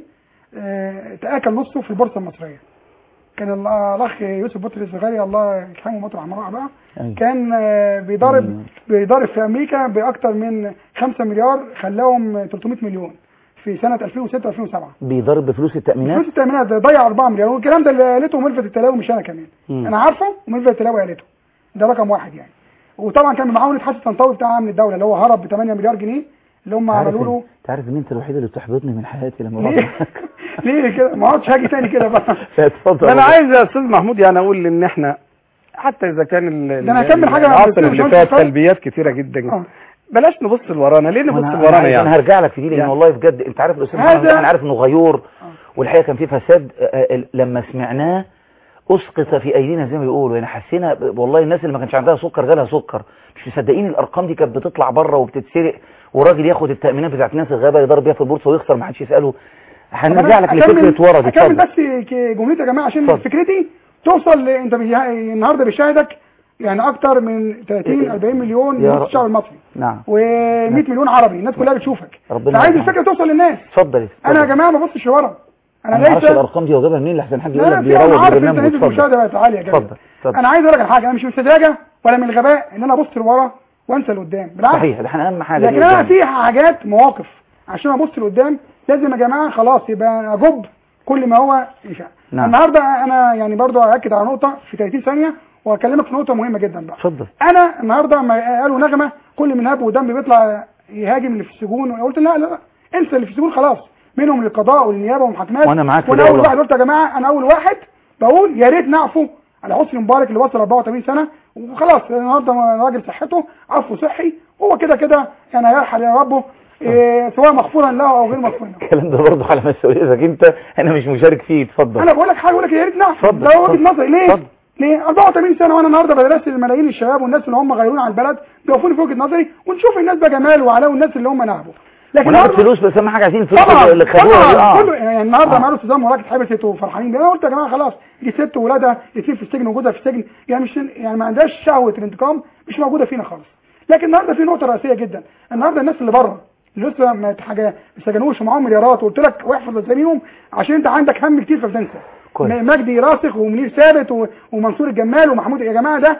Speaker 4: آه، تاكل نصه في البورصه المصريه كان ال- الاخ يوسف بطرس الصغيري الله يرحمه مطرح ما راح بقى
Speaker 2: أيوة.
Speaker 4: كان آه، بيضارب
Speaker 2: مم.
Speaker 4: بيضارب في امريكا باكتر من 5 مليار خلاهم 300 مليون في سنه 2006 2007
Speaker 2: بيضرب بفلوس التأمينات
Speaker 4: فلوس التامينات ده ضيع 4 مليار والكلام ده اللي قالته ملفت التلاوي مش انا كمان
Speaker 2: مم.
Speaker 4: انا عارفه وملفت التلاوي قالته ده رقم واحد يعني وطبعا كان بمعاونه حسن طنطاوي بتاع من الدوله اللي هو هرب ب 8 مليار جنيه اللي هم
Speaker 2: تعرف
Speaker 4: عملوا له
Speaker 2: إن- تعرف ان انت الوحيد اللي بتحبطني من حياتي لما
Speaker 4: ليه
Speaker 2: بقعد
Speaker 4: ليه كده ما اقعدش هاجي تاني كده بقى
Speaker 2: لا اتفضل
Speaker 3: انا عايز يا استاذ محمود يعني اقول ان احنا حتى اذا كان ال-
Speaker 4: ده أنا
Speaker 3: ال-
Speaker 4: هكمل حاجة
Speaker 3: العصر
Speaker 4: بس مش
Speaker 3: اللي
Speaker 4: هنسى
Speaker 3: فات
Speaker 4: خالص.
Speaker 3: سلبيات كتيره جدا
Speaker 4: آه.
Speaker 3: بلاش نبص لورانا ليه نبص
Speaker 2: وانا
Speaker 3: لورانا
Speaker 2: انا
Speaker 3: يعني
Speaker 2: هرجع لك في دي لان
Speaker 3: يعني.
Speaker 2: والله بجد انت عارف الاستاذ
Speaker 4: هذا-
Speaker 2: محمد انا عارف انه غيور والحقيقه كان في فساد آه، آه، لما سمعناه اسقط في ايدينا زي ما بيقولوا يعني حسينا ب- والله الناس اللي ما كانش عندها سكر جالها سكر مش مصدقين الارقام دي كانت بتطلع بره وبتتسرق والراجل ياخد التامينات بتاعت الناس الغابه يضرب بيها في البورصه ويخسر ما حدش يساله هنرجع لك
Speaker 4: أكمل-
Speaker 2: لفكره ورا دي
Speaker 4: اكمل
Speaker 2: اتفضل
Speaker 4: بس ك- جملتي يا جماعه عشان
Speaker 2: اتفضل.
Speaker 4: فكرتي توصل ل- انت بيها- النهارده بيشاهدك يعني اكتر من 30 40 مليون
Speaker 2: يا
Speaker 4: من
Speaker 2: رب.
Speaker 4: الشعب المصري
Speaker 2: نعم
Speaker 4: و100 مليون عربي الناس كلها بتشوفك
Speaker 2: ربنا
Speaker 4: فعايز
Speaker 2: يرحمه.
Speaker 4: الفكره توصل للناس
Speaker 2: اتفضل اتفضل.
Speaker 4: انا يا جماعه ما ببصش لورا انا
Speaker 2: انا ما اعرفش
Speaker 4: ليس
Speaker 2: الارقام دي هو جابها منين لحسن حد يقول
Speaker 4: لا
Speaker 2: لك
Speaker 4: في انا
Speaker 2: بيروج
Speaker 4: عارف انت
Speaker 2: البرنامج
Speaker 4: نسبه
Speaker 2: اتفضل
Speaker 4: المشاهده بقت عاليه جدا
Speaker 2: اتفضل اتفضل
Speaker 4: انا عايز اقول لك على حاجه انا مش من سذاجه ولا من الغباء ان انا ابص لورا وانسى لقدام بالعكس
Speaker 2: صحيح ده احنا اهم حاجه دي
Speaker 4: لكن انا
Speaker 2: قدام.
Speaker 4: في حاجات مواقف عشان ابص لقدام لازم يا جماعه خلاص يبقى اجب كل ما هو يشاء
Speaker 2: نعم.
Speaker 4: النهارده انا يعني برضو اكد على نقطه في 30 ثانيه واكلمك في نقطه مهمه جدا بقى
Speaker 2: اتفضل
Speaker 4: انا النهارده ما قالوا نغمه كل من هب ودم بيطلع يهاجم اللي في السجون وانا قلت لا لا لا انسى اللي في السجون خلاص منهم للقضاء والنيابه والمحاكمات
Speaker 2: وأنا معاك في
Speaker 4: وانا
Speaker 2: ده
Speaker 4: اول
Speaker 2: والله.
Speaker 4: واحد قلت يا جماعه انا اول واحد بقول يا ريت نعفو على حسني مبارك اللي وصل 84 سنه وخلاص النهارده راجل صحته عفو صحي هو كده كده يعني هيرحل يا ربه إيه سواء مغفورا له او غير مغفورا له
Speaker 2: الكلام ده برضه على مسؤوليتك انت انا مش مشارك فيه اتفضل
Speaker 4: انا بقول لك حاجه بقول لك يا ريت نعفو
Speaker 2: اتفضل،
Speaker 4: ده وجهه
Speaker 2: اتفضل،
Speaker 4: نظري ليه؟
Speaker 2: اتفضل.
Speaker 4: ليه 84 سنه وانا النهارده بدرس الملايين الشباب والناس اللي هم غيرون على البلد بيوقفوني في وجهه نظري ونشوف الناس بجمال وعلاء والناس اللي هم نهبوا لكن
Speaker 2: وناخد
Speaker 4: النهارده
Speaker 2: فلوس بس اهم حاجه عايزين الفلوس
Speaker 4: طبعا
Speaker 2: اللي خدوها دي
Speaker 4: طبعا
Speaker 2: اه
Speaker 4: كله يعني النهارده
Speaker 2: آه.
Speaker 4: معانا استاذ مراكز اتحبست وفرحانين بيها انا قلت يا جماعه خلاص دي ست وولادها الاثنين في السجن وجوزها في السجن يعني مش يعني ما عندهاش شهوه الانتقام مش موجوده فينا خالص لكن النهارده في نقطه رئيسيه جدا النهارده الناس اللي بره اللي لسه ما حاجه ما سجنوش ومعاهم مليارات وقلت لك واحفظ اساميهم عشان انت عندك هم كتير فبتنسى
Speaker 2: كويس.
Speaker 4: م- مجدي راسخ ومنير ثابت و- ومنصور الجمال ومحمود يا جماعه ده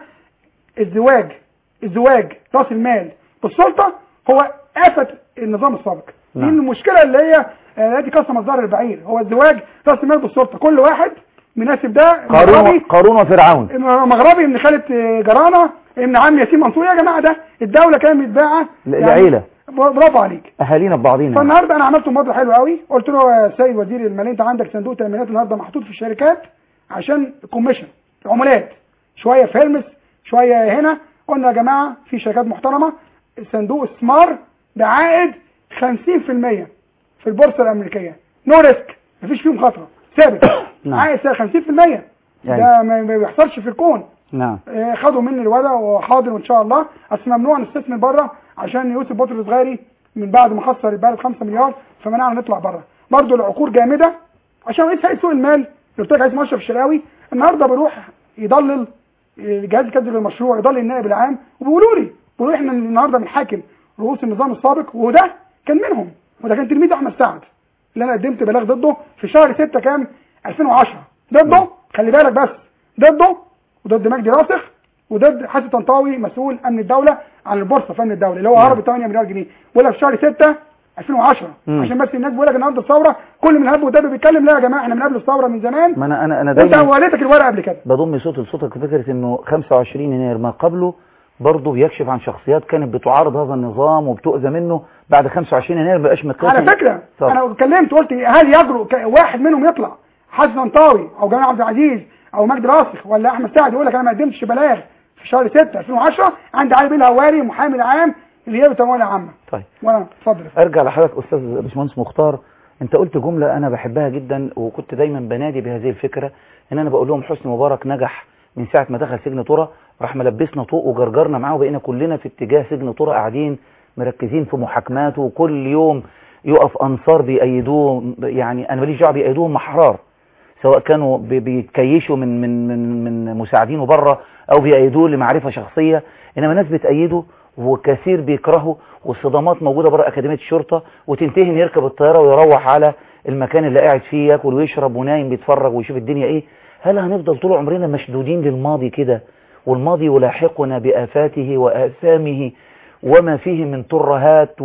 Speaker 4: الزواج الزواج راس المال بالسلطه هو آفة النظام السابق دي
Speaker 2: نعم.
Speaker 4: المشكله اللي هي آه، التي قسم الظهر البعير هو الزواج راس المال بالسلطه كل واحد مناسب ده
Speaker 2: قارون
Speaker 4: مغربي
Speaker 2: قارون وفرعون
Speaker 4: مغربي ابن خالة آه، جرانة ابن عم ياسين منصور يا جماعه ده الدوله كانت متباعه
Speaker 2: ل- لعيلة.
Speaker 4: برافو عليك
Speaker 2: اهالينا ببعضينا
Speaker 4: فالنهارده انا عملت مبادره حلوه قوي قلت له يا سيد وزير الماليه انت عندك صندوق تامينات النهارده محطوط في الشركات عشان الكوميشن عمولات شويه في هيرمس شويه هنا قلنا يا جماعه في شركات محترمه الصندوق استثمار بعائد 50% في البورصه الامريكيه نو ريسك مفيش فيه مخاطره ثابت
Speaker 2: نعم.
Speaker 4: عائد 50%
Speaker 2: يعني.
Speaker 4: ده ما ما بيحصلش في الكون
Speaker 2: نعم
Speaker 4: آه، خدوا مني الوضع وحاضر وان شاء الله اصل ممنوع نستثمر بره عشان يوسف بطرس صغيري من بعد ما خسر البلد 5 مليار فمنعنا نطلع بره برضه العقور جامده عشان رئيس هيئه سوق المال اللي قلت لك عايز اشرف الشراوي النهارده بروح يضلل آه، جهاز كذب المشروع يضلل النائب العام وبيقولوا لي بيقولوا احنا النهارده بنحاكم رؤوس النظام السابق وده كان منهم وده كان تلميذ احمد سعد اللي انا قدمت بلاغ ضده في شهر 6 كام 2010 ضده خلي بالك بس ضده وضد مجدي راسخ وضد حسن طنطاوي مسؤول امن الدوله عن البورصه في امن الدوله اللي هو هرب 8 مليار جنيه بقول لك في شهر 6 2010
Speaker 2: مم.
Speaker 4: عشان بس الناس بيقول لك النهارده الثوره كل من هب ودب بيتكلم لا يا جماعه احنا من قبل الثوره من زمان
Speaker 2: ما انا انا انا
Speaker 4: انت
Speaker 2: دايما
Speaker 4: وريتك الورقه قبل كده
Speaker 2: بضم صوت لصوتك في فكره انه 25 يناير ما قبله برضه بيكشف عن شخصيات كانت بتعارض هذا النظام وبتؤذى منه بعد 25 يناير ما بقاش مقياس
Speaker 4: على فكره
Speaker 2: طب.
Speaker 4: انا اتكلمت قلت هل يجرؤ ك- واحد منهم يطلع حسن طنطاوي او جمال عبد العزيز او مجدي راسخ ولا احمد سعد يقول لك انا ما قدمتش بلاغ في شهر 6 2010 عند علي بن الهواري محامي العام لنيابه الاموال العامه
Speaker 2: طيب
Speaker 4: وانا اتفضل
Speaker 2: ارجع لحضرتك استاذ باشمهندس مختار انت قلت جمله انا بحبها جدا وكنت دايما بنادي بهذه الفكره ان انا بقول لهم حسني مبارك نجح من ساعه ما دخل سجن طرة راح ملبسنا طوق وجرجرنا معاه وبقينا كلنا في اتجاه سجن طرة قاعدين مركزين في محاكماته وكل يوم يقف انصار بيأيدوه يعني انا ماليش دعوه بيأيدوهم احرار سواء كانوا بي- بيتكيشوا من من من من مساعدينه بره او بيأيدوه لمعرفه شخصيه انما ناس بتأيده وكثير بيكرهه والصدامات موجوده بره اكاديميه الشرطه وتنتهي ان يركب الطياره ويروح على المكان اللي قاعد فيه ياكل ويشرب ونايم بيتفرج ويشوف الدنيا ايه هل هنفضل طول عمرنا مشدودين للماضي كده والماضي يلاحقنا بآفاته وآثامه وما فيه من ترهات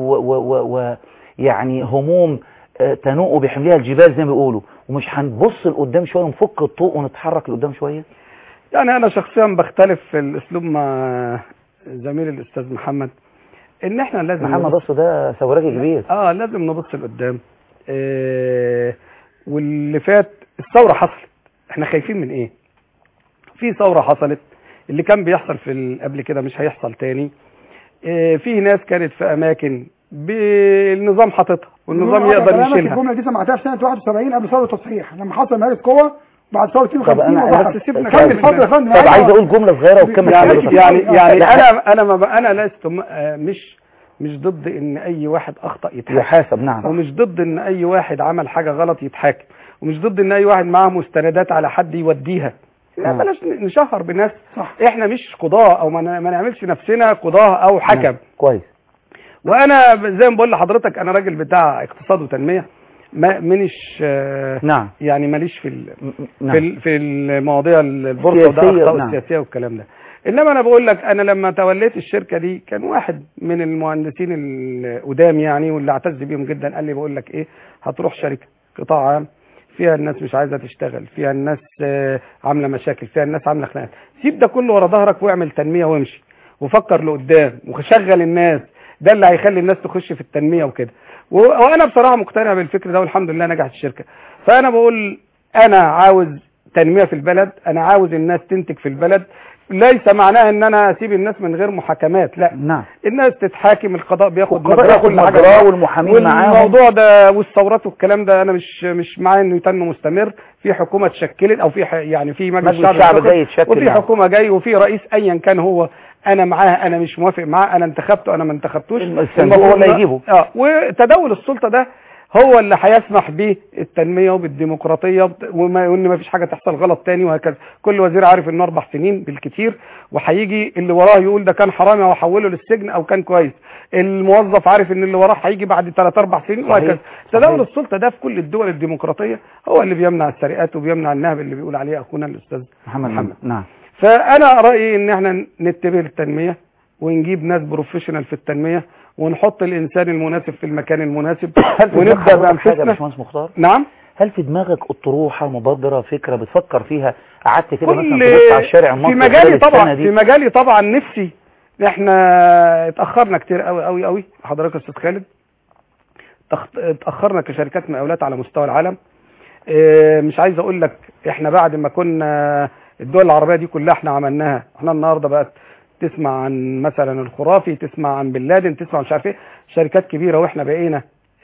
Speaker 2: ويعني هموم آه، تنوء بحملها الجبال زي ما بيقولوا ومش هنبص لقدام شويه ونفك الطوق ونتحرك لقدام شويه
Speaker 3: يعني انا شخصيا بختلف في الاسلوب مع زميلي الاستاذ محمد ان احنا لازم
Speaker 2: محمد اصله ده ثوراجي كبير
Speaker 3: اه لازم نبص لقدام آه واللي فات الثوره حصلت احنا خايفين من ايه في ثوره حصلت اللي كان بيحصل في ال- قبل كده مش هيحصل تاني آه في ناس كانت في اماكن بالنظام حاططها والنظام
Speaker 4: أنا
Speaker 3: يقدر
Speaker 4: كلامك
Speaker 3: يشيلها
Speaker 4: الجمله دي سمعتها في سنه 71 قبل ثوره التصحيح لما حصل مجلس قوه بعد ثوره
Speaker 2: طب
Speaker 4: 52
Speaker 2: انا
Speaker 4: وضحت.
Speaker 2: انا بس
Speaker 3: سيبنا
Speaker 2: كمل.
Speaker 3: كمل.
Speaker 4: اتفضل يا فندم
Speaker 2: طب عايز اقول جمله صغيره وكمل
Speaker 3: يعني
Speaker 2: حضرتك.
Speaker 3: يعني يعني
Speaker 2: لا،
Speaker 3: انا انا ما ب- انا لست م- آه، مش مش ضد ان اي واحد اخطا يتحاسب
Speaker 2: يحاسب نعم
Speaker 3: ومش ضد ان اي واحد عمل حاجه غلط يتحاكم ومش ضد ان اي واحد معاه مستندات على حد يوديها لا
Speaker 2: نعم.
Speaker 3: بلاش ن- نشهر بالناس
Speaker 4: صح.
Speaker 3: احنا مش قضاه او ما ن- ما نعملش نفسنا قضاه او حكم
Speaker 2: نعم. كويس
Speaker 3: وانا ب- زي ما بقول لحضرتك انا راجل بتاع اقتصاد وتنميه ما منش آه،
Speaker 2: نعم
Speaker 3: يعني ماليش في ال-
Speaker 2: م- م-
Speaker 3: في
Speaker 2: نعم
Speaker 3: ال- في المواضيع البورصه وده
Speaker 2: سياسية،
Speaker 3: اخطاء
Speaker 2: نعم.
Speaker 3: السياسيه والكلام ده انما انا بقول لك انا لما توليت الشركه دي كان واحد من المهندسين القدام يعني واللي اعتز بيهم جدا قال لي بقول لك ايه هتروح شركه قطاع عام فيها الناس مش عايزه تشتغل فيها الناس آه، عامله مشاكل فيها الناس عامله خناقات سيب ده كله ورا ظهرك واعمل تنميه وامشي وفكر لقدام وشغل الناس ده اللي هيخلي الناس تخش في التنميه وكده و- وانا بصراحه مقتنع بالفكر ده والحمد لله نجحت الشركه فانا بقول انا عاوز تنميه في البلد انا عاوز الناس تنتج في البلد ليس معناها ان انا اسيب الناس من غير محاكمات لا
Speaker 2: نعم
Speaker 3: الناس تتحاكم القضاء بياخد
Speaker 2: والقضاء
Speaker 3: مجراه،
Speaker 2: ياخد
Speaker 3: كل حاجة
Speaker 2: مجراه
Speaker 3: معاه.
Speaker 2: والمحامين معاهم
Speaker 3: والموضوع ده والثورات والكلام ده انا مش مش معاه انه يتم مستمر في حكومه اتشكلت او في ح- يعني في مجلس
Speaker 2: مجلس
Speaker 3: شعب
Speaker 2: الشعب
Speaker 3: اتشكل،
Speaker 2: جاي يتشكل
Speaker 3: وفي
Speaker 2: نعم.
Speaker 3: حكومه جاي وفي رئيس ايا كان هو انا معاه انا مش موافق معاه انا انتخبته انا ما انتخبتوش
Speaker 2: الصندوق هو اللي
Speaker 3: المفروض-
Speaker 2: هيجيبه.
Speaker 3: اه وتداول السلطه ده هو اللي هيسمح به التنميه وبالديمقراطيه وبت- وما وان ما فيش حاجه تحصل غلط تاني وهكذا كل وزير عارف انه اربع سنين بالكتير وهيجي اللي وراه يقول ده كان حرامي واحوله للسجن او كان كويس الموظف عارف ان اللي وراه هيجي بعد 3 4 سنين
Speaker 2: صحيح.
Speaker 3: وهكذا
Speaker 2: صحيح.
Speaker 3: تداول السلطه ده في كل الدول الديمقراطيه هو اللي بيمنع السرقات وبيمنع النهب اللي بيقول عليه اخونا الاستاذ
Speaker 2: محمد محمد نعم
Speaker 3: فانا رايي ان احنا نتبه للتنميه ونجيب ناس بروفيشنال في التنميه ونحط الانسان المناسب في المكان المناسب
Speaker 2: هل في
Speaker 3: ونبدا
Speaker 2: دماغك حاجه يا
Speaker 3: بانفسنا
Speaker 2: باشمهندس مختار
Speaker 3: نعم
Speaker 2: هل في دماغك اطروحه مبادره فكره بتفكر فيها قعدت كده مثلا
Speaker 3: كل
Speaker 2: تبص على الشارع المصري
Speaker 3: في
Speaker 2: خلال
Speaker 3: مجالي
Speaker 2: السنة
Speaker 3: طبعا
Speaker 2: دي؟
Speaker 3: في مجالي طبعا نفسي احنا اتاخرنا كتير قوي قوي قوي حضرتك يا استاذ خالد تخ- اتاخرنا كشركات مقاولات على مستوى العالم اه، مش عايز اقول لك احنا بعد ما كنا الدول العربيه دي كلها احنا عملناها احنا النهارده بقت تسمع عن مثلا الخرافي تسمع عن بن لادن تسمع مش عارف ايه شركات كبيره واحنا بقينا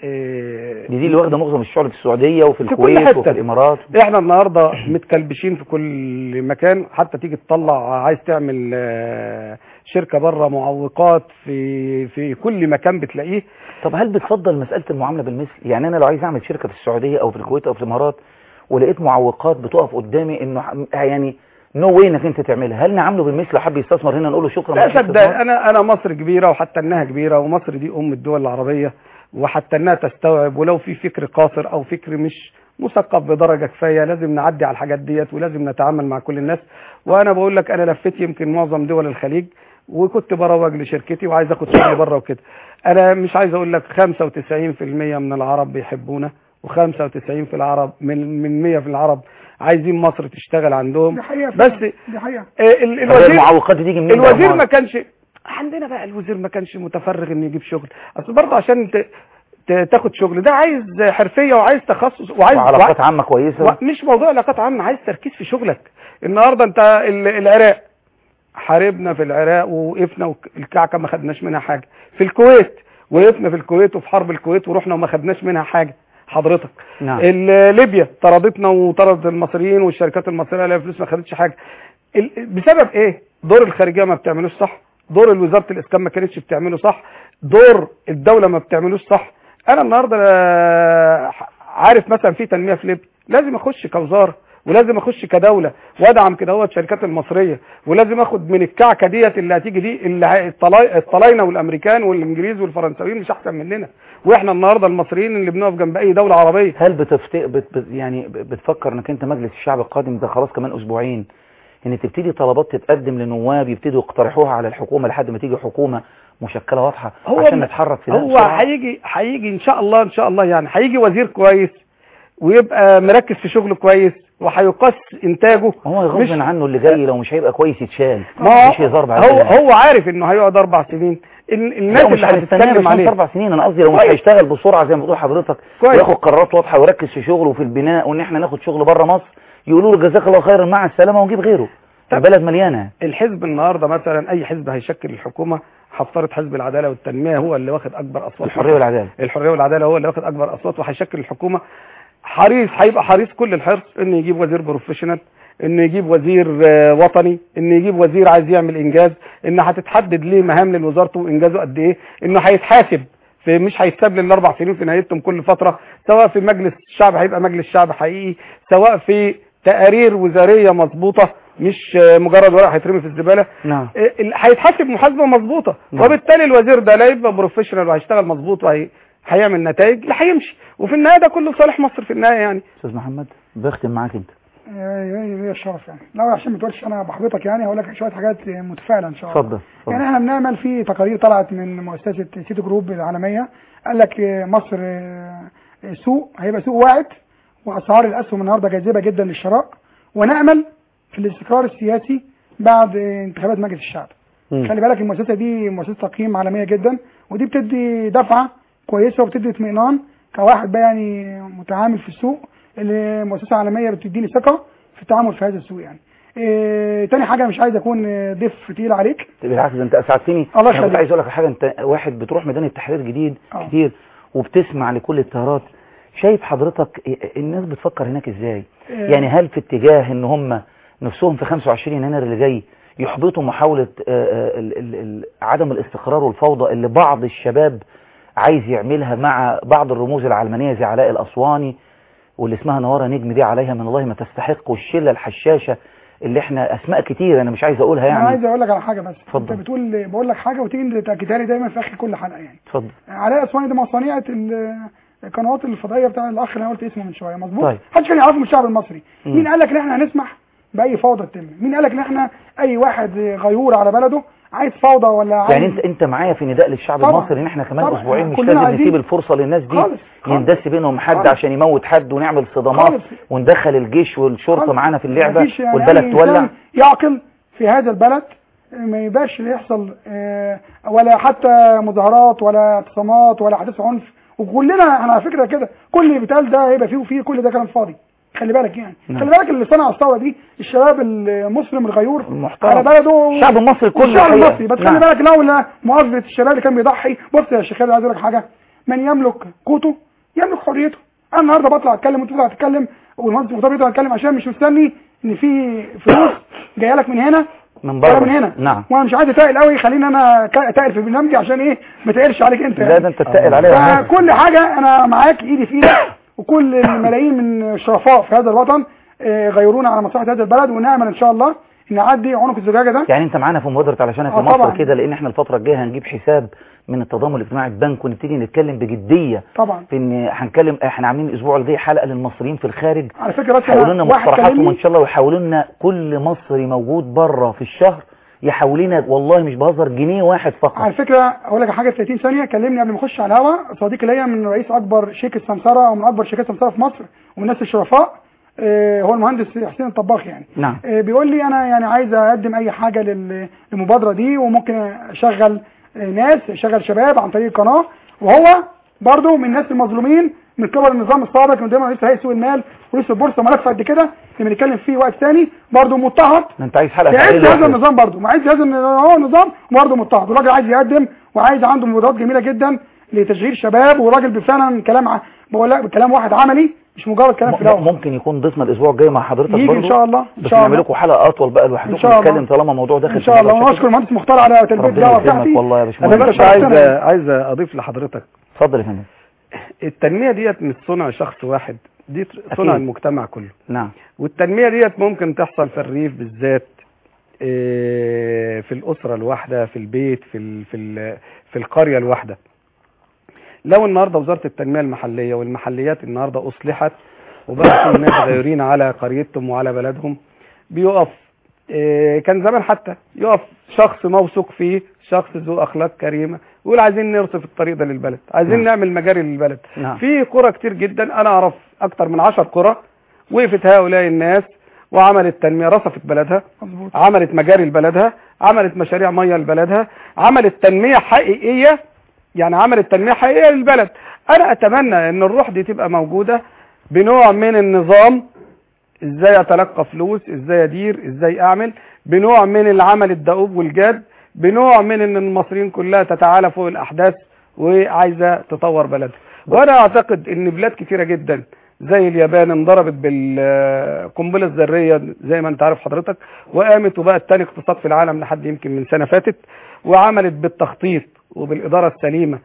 Speaker 3: اه،
Speaker 2: دي دي اللي واخده معظم الشغل في السعوديه وفي
Speaker 3: في كل
Speaker 2: الكويت
Speaker 3: حتة.
Speaker 2: وفي الامارات
Speaker 3: احنا النهارده متكلبشين في كل مكان حتى تيجي تطلع عايز تعمل آه، شركه بره معوقات في في كل مكان بتلاقيه
Speaker 2: طب هل بتفضل مساله المعامله بالمثل يعني انا لو عايز اعمل شركه في السعوديه او في الكويت او في الامارات ولقيت معوقات بتقف قدامي انه ح- يعني نو واي انك انت تعملها هل نعامله بالمثل لو حب يستثمر هنا نقول له شكرا
Speaker 3: لا
Speaker 2: مفيش
Speaker 3: صدق
Speaker 2: استثمار؟
Speaker 3: انا انا مصر كبيره وحتى انها كبيره ومصر دي ام الدول العربيه وحتى انها تستوعب ولو في فكر قاصر او فكر مش مثقف بدرجه كفايه لازم نعدي على الحاجات ديت ولازم نتعامل مع كل الناس وانا بقول لك انا لفيت يمكن معظم دول الخليج وكنت بروج لشركتي وعايز اخد شغل بره وكده انا مش عايز اقول لك 95% من العرب بيحبونا و95 في العرب من من 100 في العرب عايزين مصر تشتغل عندهم
Speaker 4: دي حقيقه
Speaker 3: بس
Speaker 4: فعلاً. دي حقيقه
Speaker 3: آه، ال-
Speaker 2: طب
Speaker 3: الوزير
Speaker 2: المعوقات دي تيجي منين بقى
Speaker 3: الوزير
Speaker 2: أمال؟
Speaker 3: ما كانش عندنا بقى الوزير ما كانش متفرغ انه يجيب شغل اصل برضه عشان ت... ت- تاخد شغل ده عايز حرفيه وعايز تخصص وعايز
Speaker 2: وعلاقات عامه كويسه
Speaker 3: و... مش موضوع علاقات عامه عايز تركيز في شغلك النهارده انت ال- العراق حاربنا في العراق ووقفنا والكعكه ما خدناش منها حاجه في الكويت وقفنا في الكويت وفي حرب الكويت ورحنا وما خدناش منها حاجه حضرتك
Speaker 2: نعم
Speaker 3: ال- ليبيا طردتنا وطردت المصريين والشركات المصريه اللي فلوس ما خدتش حاجه ال- بسبب ايه دور الخارجيه ما بتعملوش صح دور وزاره الاسكان ما كانتش بتعمله صح دور الدوله ما بتعملوش صح انا النهارده آه، عارف مثلا في تنميه في ليبيا لازم اخش كوزاره ولازم اخش كدوله وادعم كده هو الشركات المصريه ولازم اخد من الكعكه ديت اللي هتيجي دي اللي ه- الطلاي- الطلاينه والامريكان والانجليز والفرنساويين مش احسن مننا واحنا النهارده المصريين اللي بنقف جنب اي دوله عربيه
Speaker 2: هل بتفت... بت... بت... يعني بتفكر انك انت مجلس الشعب القادم ده خلاص كمان اسبوعين ان تبتدي طلبات تتقدم لنواب يبتدوا يقترحوها على الحكومه لحد ما تيجي حكومه مشكله واضحه
Speaker 3: هو
Speaker 2: عشان
Speaker 3: م-
Speaker 2: نتحرك في ده
Speaker 3: هو
Speaker 2: بسرعة؟
Speaker 3: هيجي هيجي ان شاء الله ان شاء الله يعني هيجي وزير كويس ويبقى مركز في شغله كويس وهيقص انتاجه
Speaker 2: هو
Speaker 3: مش-
Speaker 2: غصب عنه اللي جاي لو مش هيبقى كويس يتشال
Speaker 3: ما
Speaker 2: مش هزار بعد
Speaker 3: هو
Speaker 2: كده.
Speaker 3: هو عارف انه هيقعد اربع سنين ال- الناس
Speaker 2: لا، مش
Speaker 3: اللي
Speaker 2: هتستناه
Speaker 3: هتتكلم
Speaker 2: بس
Speaker 3: عليه
Speaker 2: اربع سنين انا قصدي لو مش
Speaker 3: كويس.
Speaker 2: هيشتغل بسرعه زي ما بتقول حضرتك
Speaker 3: كويس.
Speaker 2: وياخد قرارات واضحه ويركز في شغله وفي البناء وان احنا ناخد شغل بره مصر يقولوا له جزاك الله خيرا مع السلامه ونجيب غيره
Speaker 3: طب.
Speaker 2: البلد مليانه
Speaker 3: الحزب النهارده مثلا اي حزب هيشكل الحكومه هفترض حزب العداله والتنميه هو اللي واخد اكبر اصوات
Speaker 2: الحريه والعداله
Speaker 3: الحريه والعداله هو اللي واخد اكبر اصوات وهيشكل الحكومه حريص هيبقى حريص كل الحرص انه يجيب وزير بروفيشنال انه يجيب وزير آه، وطني انه يجيب وزير عايز يعمل انجاز انه هتتحدد ليه مهام لوزارته وانجازه قد ايه انه هيتحاسب في مش هيتساب للاربع سنين في نهايتهم كل فتره سواء في مجلس الشعب هيبقى مجلس شعب حقيقي سواء في تقارير وزاريه مظبوطه مش آه، مجرد ورق هيترمي في الزباله
Speaker 2: نعم
Speaker 3: آه، ال- هيتحاسب محاسبه مظبوطه
Speaker 2: نعم.
Speaker 3: وبالتالي الوزير ده لا يبقى بروفيشنال وهيشتغل مظبوط وهي هيعمل نتائج لا هيمشي وفي النهايه ده كله صالح مصر في النهايه يعني
Speaker 2: استاذ محمد بختم معاك انت
Speaker 4: هي الشرف يعني لا عشان ما تقولش انا بحبطك يعني هقول لك شويه حاجات متفائله ان شاء الله
Speaker 2: اتفضل
Speaker 4: يعني
Speaker 2: اتفضل
Speaker 4: احنا بنعمل في تقارير طلعت من مؤسسه سيتي جروب العالميه قال لك مصر سوق هيبقى سوق واعد واسعار الاسهم النهارده جاذبه جدا للشراء ونامل في الاستقرار السياسي بعد انتخابات مجلس الشعب
Speaker 2: مم.
Speaker 4: خلي بالك المؤسسه دي مؤسسه تقييم عالميه جدا ودي بتدي دفعه كويسه وبتدي اطمئنان كواحد بقى يعني متعامل في السوق اللي مؤسسه عالميه بتديني ثقه في التعامل في هذا السوق يعني إيه تاني حاجه مش عايز اكون ضيف تقيل عليك
Speaker 2: بالعكس ده انت اسعدتني
Speaker 4: الله
Speaker 2: انا كنت
Speaker 4: يخليك.
Speaker 2: عايز اقول لك حاجه انت واحد بتروح ميدان التحرير جديد
Speaker 4: آه.
Speaker 2: كتير وبتسمع لكل التيارات شايف حضرتك إيه- الناس بتفكر هناك ازاي
Speaker 4: إيه،
Speaker 2: يعني هل في اتجاه ان هم نفسهم في 25 يناير اللي جاي يحبطوا محاولة آه، آه، ال- ال- ال- عدم الاستقرار والفوضى اللي بعض الشباب عايز يعملها مع بعض الرموز العلمانية زي علاء الأسواني واللي اسمها نوارة نجم دي عليها من الله ما تستحق والشلة الحشاشة اللي احنا أسماء كتير أنا مش عايز أقولها
Speaker 4: انا عايز
Speaker 2: يعني
Speaker 4: اقول لك على حاجه بس
Speaker 2: اتفضل.
Speaker 4: انت بتقول بقول لك حاجه وتيجي تاكدها لي دايما في اخر كل حلقه يعني
Speaker 2: اتفضل
Speaker 4: علاء اسواني ده مصانيعه ال- القنوات الفضائيه بتاع الاخ اللي انا قلت اسمه من شويه مظبوط
Speaker 2: طيب.
Speaker 4: محدش كان يعرفه من الشعب المصري
Speaker 2: مم.
Speaker 4: مين قال لك ان احنا هنسمح باي فوضى تتم مين قال لك ان احنا اي واحد غيور على بلده عايز فوضى ولا عايز
Speaker 2: يعني انت انت معايا في نداء للشعب
Speaker 4: طبعا.
Speaker 2: المصري ان احنا كمان
Speaker 4: طبعا.
Speaker 2: اسبوعين مش
Speaker 4: كلنا
Speaker 2: لازم
Speaker 4: عايزين-
Speaker 2: نسيب الفرصه للناس دي
Speaker 4: خالص. خالص.
Speaker 2: يندس بينهم حد
Speaker 4: خالص.
Speaker 2: عشان يموت حد ونعمل صدامات
Speaker 4: خالص.
Speaker 2: وندخل الجيش والشرطه
Speaker 4: خالص.
Speaker 2: معانا في اللعبه
Speaker 4: مفيش يعني
Speaker 2: والبلد
Speaker 4: أي
Speaker 2: تولع
Speaker 4: إنسان يعقل في هذا البلد ما يبقاش اللي يحصل آه، ولا حتى مظاهرات ولا اعتصامات ولا احداث عنف وكلنا انا على فكره كده كل اللي بيتقال ده هيبقى فيه وفيه كل ده كلام فاضي خلي بالك يعني
Speaker 2: نعم.
Speaker 4: خلي بالك اللي صنع الثوره دي الشباب المسلم الغيور
Speaker 2: المحترم.
Speaker 4: على بلده
Speaker 2: الشعب المصري كله
Speaker 4: الشعب
Speaker 2: الحقيقة.
Speaker 4: المصري بس
Speaker 2: نعم.
Speaker 4: خلي بالك لولا مؤازره الشباب اللي كان بيضحي بص يا شيخ خالد عايز اقول لك حاجه من يملك قوته يملك حريته انا النهارده بطلع اتكلم وانت تطلع تتكلم والمهندس مختار يطلع يتكلم عشان مش مستني ان في فلوس جايه لك من هنا
Speaker 2: من
Speaker 4: ولا
Speaker 2: بره
Speaker 4: من هنا
Speaker 2: نعم
Speaker 4: وانا مش عايز اتقل قوي خليني انا ك- اتقل في برنامجي عشان ايه ما تقلش عليك انت
Speaker 2: لا ده انت تتقل عليا يا عم.
Speaker 4: فكل حاجه انا معاك ايدي في ايدك وكل الملايين من الشرفاء في هذا الوطن آه، غيرونا على مصلحه هذا البلد ونعمل ان شاء الله نعدي عنق الزجاجه ده
Speaker 2: يعني انت معانا في مبادره علشانك
Speaker 4: آه
Speaker 2: في مصر
Speaker 4: طبعاً.
Speaker 2: كده لان احنا الفتره الجايه هنجيب حساب من التضامن الاجتماعي البنك ونبتدي نتكلم بجديه
Speaker 4: طبعا
Speaker 2: في ان هنتكلم احنا عاملين الاسبوع الجاي حلقه للمصريين في الخارج
Speaker 4: على فكره بس
Speaker 2: هيقولوا لنا
Speaker 4: أنا واحد
Speaker 2: مقترحاتهم
Speaker 4: كلمني
Speaker 2: ان شاء الله ويحولوا لنا كل مصري موجود بره في الشهر يحول لنا والله مش بهزر جنيه واحد فقط
Speaker 4: على فكره اقول لك حاجه في 30 ثانيه كلمني قبل ما اخش على الهوا صديق ليا من رئيس اكبر شركه سمسره او من اكبر شركات سمسره في مصر ومن الناس الشرفاء آه، هو المهندس حسين الطباخ يعني
Speaker 2: نعم
Speaker 4: آه، بيقول لي انا يعني عايز اقدم اي حاجه لل- للمبادره دي وممكن اشغل آه، ناس اشغل شباب عن طريق القناه وهو برضه من الناس المظلومين من قبل النظام السابق من ضمن رئيس هيئه سوق المال ورئيس البورصه ملف قد كده اللي بنتكلم فيه وقت ثاني برضه مضطهد
Speaker 2: ده انت عايز حلقه
Speaker 4: في عز
Speaker 2: تحليل
Speaker 4: هذا
Speaker 2: واحد.
Speaker 4: النظام برضه مع عز هذا الن- هو النظام برضه مضطهد والراجل عايز يقدم وعايز عنده مبادرات جميله جدا لتشغيل شباب والراجل فعلا كلام ع- بقول لك كلام واحد عملي مش مجرد كلام في
Speaker 2: م-
Speaker 4: الهواء
Speaker 2: ممكن يكون ضيفنا الاسبوع الجاي مع حضرتك
Speaker 4: يجي
Speaker 2: برضه
Speaker 4: ان شاء الله ان
Speaker 2: بس
Speaker 4: شاء
Speaker 2: نعمل
Speaker 4: الله
Speaker 2: لكم حلقه اطول بقى
Speaker 4: إن
Speaker 2: لوحدكم
Speaker 4: شاء الله.
Speaker 2: نتكلم طالما الموضوع داخل
Speaker 4: ان
Speaker 2: في
Speaker 4: شاء الله
Speaker 2: الموضوع
Speaker 4: ونشكر المهندس مختار على تلبيه
Speaker 2: ربنا
Speaker 4: الدعوه
Speaker 2: يكرمك
Speaker 4: بتاعتي
Speaker 2: والله يا
Speaker 3: انا
Speaker 2: باشمهندس
Speaker 3: بس
Speaker 4: بس
Speaker 3: عايز
Speaker 4: أنا-
Speaker 3: عايز اضيف لحضرتك
Speaker 2: اتفضل يا فندم
Speaker 3: التنميه ديت مش صنع شخص واحد دي صنع
Speaker 2: أكيد.
Speaker 3: المجتمع كله
Speaker 2: نعم
Speaker 3: والتنميه ديت ممكن تحصل في الريف بالذات إيه، في الاسره الواحده في البيت في ال في ال في القريه الواحده لو النهارده وزاره التنميه المحليه والمحليات النهارده اصلحت وبقى في ناس غيرين على قريتهم وعلى بلدهم بيقف إيه، كان زمان حتى يقف شخص موثوق فيه شخص ذو اخلاق كريمه ويقول عايزين نرصف الطريق ده للبلد عايزين
Speaker 2: نعم.
Speaker 3: نعمل مجاري للبلد
Speaker 2: نعم
Speaker 3: في قرى كتير جدا انا اعرف اكتر من عشر قرى وقفت هؤلاء الناس وعملت تنميه رصفت بلدها
Speaker 4: مظبوط
Speaker 3: عملت مجاري لبلدها عملت مشاريع ميه لبلدها عملت تنميه حقيقيه يعني عملت تنميه حقيقيه للبلد انا اتمنى ان الروح دي تبقى موجوده بنوع من النظام ازاي اتلقى فلوس ازاي ادير ازاي اعمل بنوع من العمل الدؤوب والجاد بنوع من ان المصريين كلها تتعالى فوق الاحداث وعايزه تطور بلدها وانا اعتقد ان بلاد كتيره جدا زي اليابان انضربت بالقنبله الذريه زي ما انت عارف حضرتك وقامت وبقت تاني اقتصاد في العالم لحد يمكن من سنه فاتت وعملت بالتخطيط وبالاداره السليمه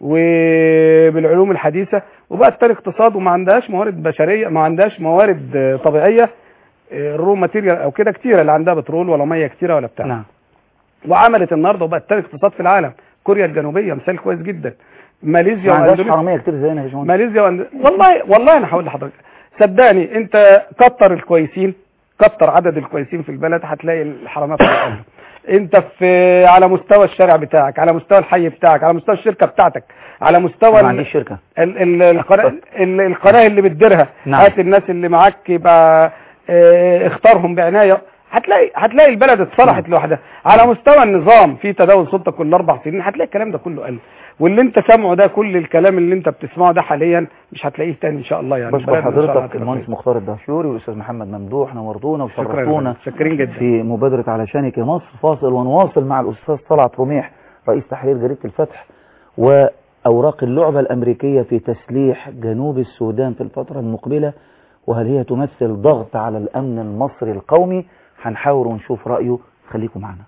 Speaker 3: وبالعلوم الحديثه وبقت تاني اقتصاد وما عندهاش موارد بشريه ما عندهاش موارد آه، طبيعيه الرو ماتيريال او كده كتيره لا عندها بترول ولا ميه كتيره ولا بتاع
Speaker 2: نعم
Speaker 3: وعملت النهارده وبقت تاني اقتصاد في العالم كوريا الجنوبيه مثال كويس جدا ماليزيا
Speaker 2: ما عندهاش
Speaker 3: واندونيسيا
Speaker 2: حراميه كتير زينا يا باشمهندس
Speaker 3: ماليزيا واند... والله والله انا هقول لحضرتك صدقني انت كتر الكويسين كتر عدد الكويسين في البلد هتلاقي الحرامات هتقل انت في على مستوى الشارع بتاعك على مستوى الحي بتاعك على مستوى الشركه بتاعتك على مستوى
Speaker 2: ما
Speaker 3: ال-
Speaker 2: عنديش شركه
Speaker 3: ال- ال- القناه ال- القناه اللي بتديرها
Speaker 2: نعم.
Speaker 3: هات الناس اللي معاك يبقى اه، اختارهم بعنايه هتلاقي هتلاقي البلد اتصلحت لوحدها على مستوى النظام في تداول سلطه كل اربع سنين هتلاقي الكلام ده كله قل واللي انت سامعه ده كل الكلام اللي انت بتسمعه ده حاليا مش هتلاقيه تاني ان شاء الله يعني
Speaker 2: بشكر
Speaker 3: بلدنا إن شاء الله
Speaker 2: حضرتك
Speaker 3: هتبقى
Speaker 2: المهندس
Speaker 3: كويسة.
Speaker 2: مختار الدهشوري والاستاذ محمد ممدوح نورتونا وشرفتونا
Speaker 3: شكرا شاكرين جدا
Speaker 2: في مبادرة علشانك يا مصر فاصل ونواصل مع الأستاذ طلعت رميح رئيس تحرير جريدة الفتح وأوراق اللعبة الأمريكية في تسليح جنوب السودان في الفترة المقبلة وهل هي تمثل ضغط على الأمن المصري القومي هنحاول ونشوف رأيه خليكم معنا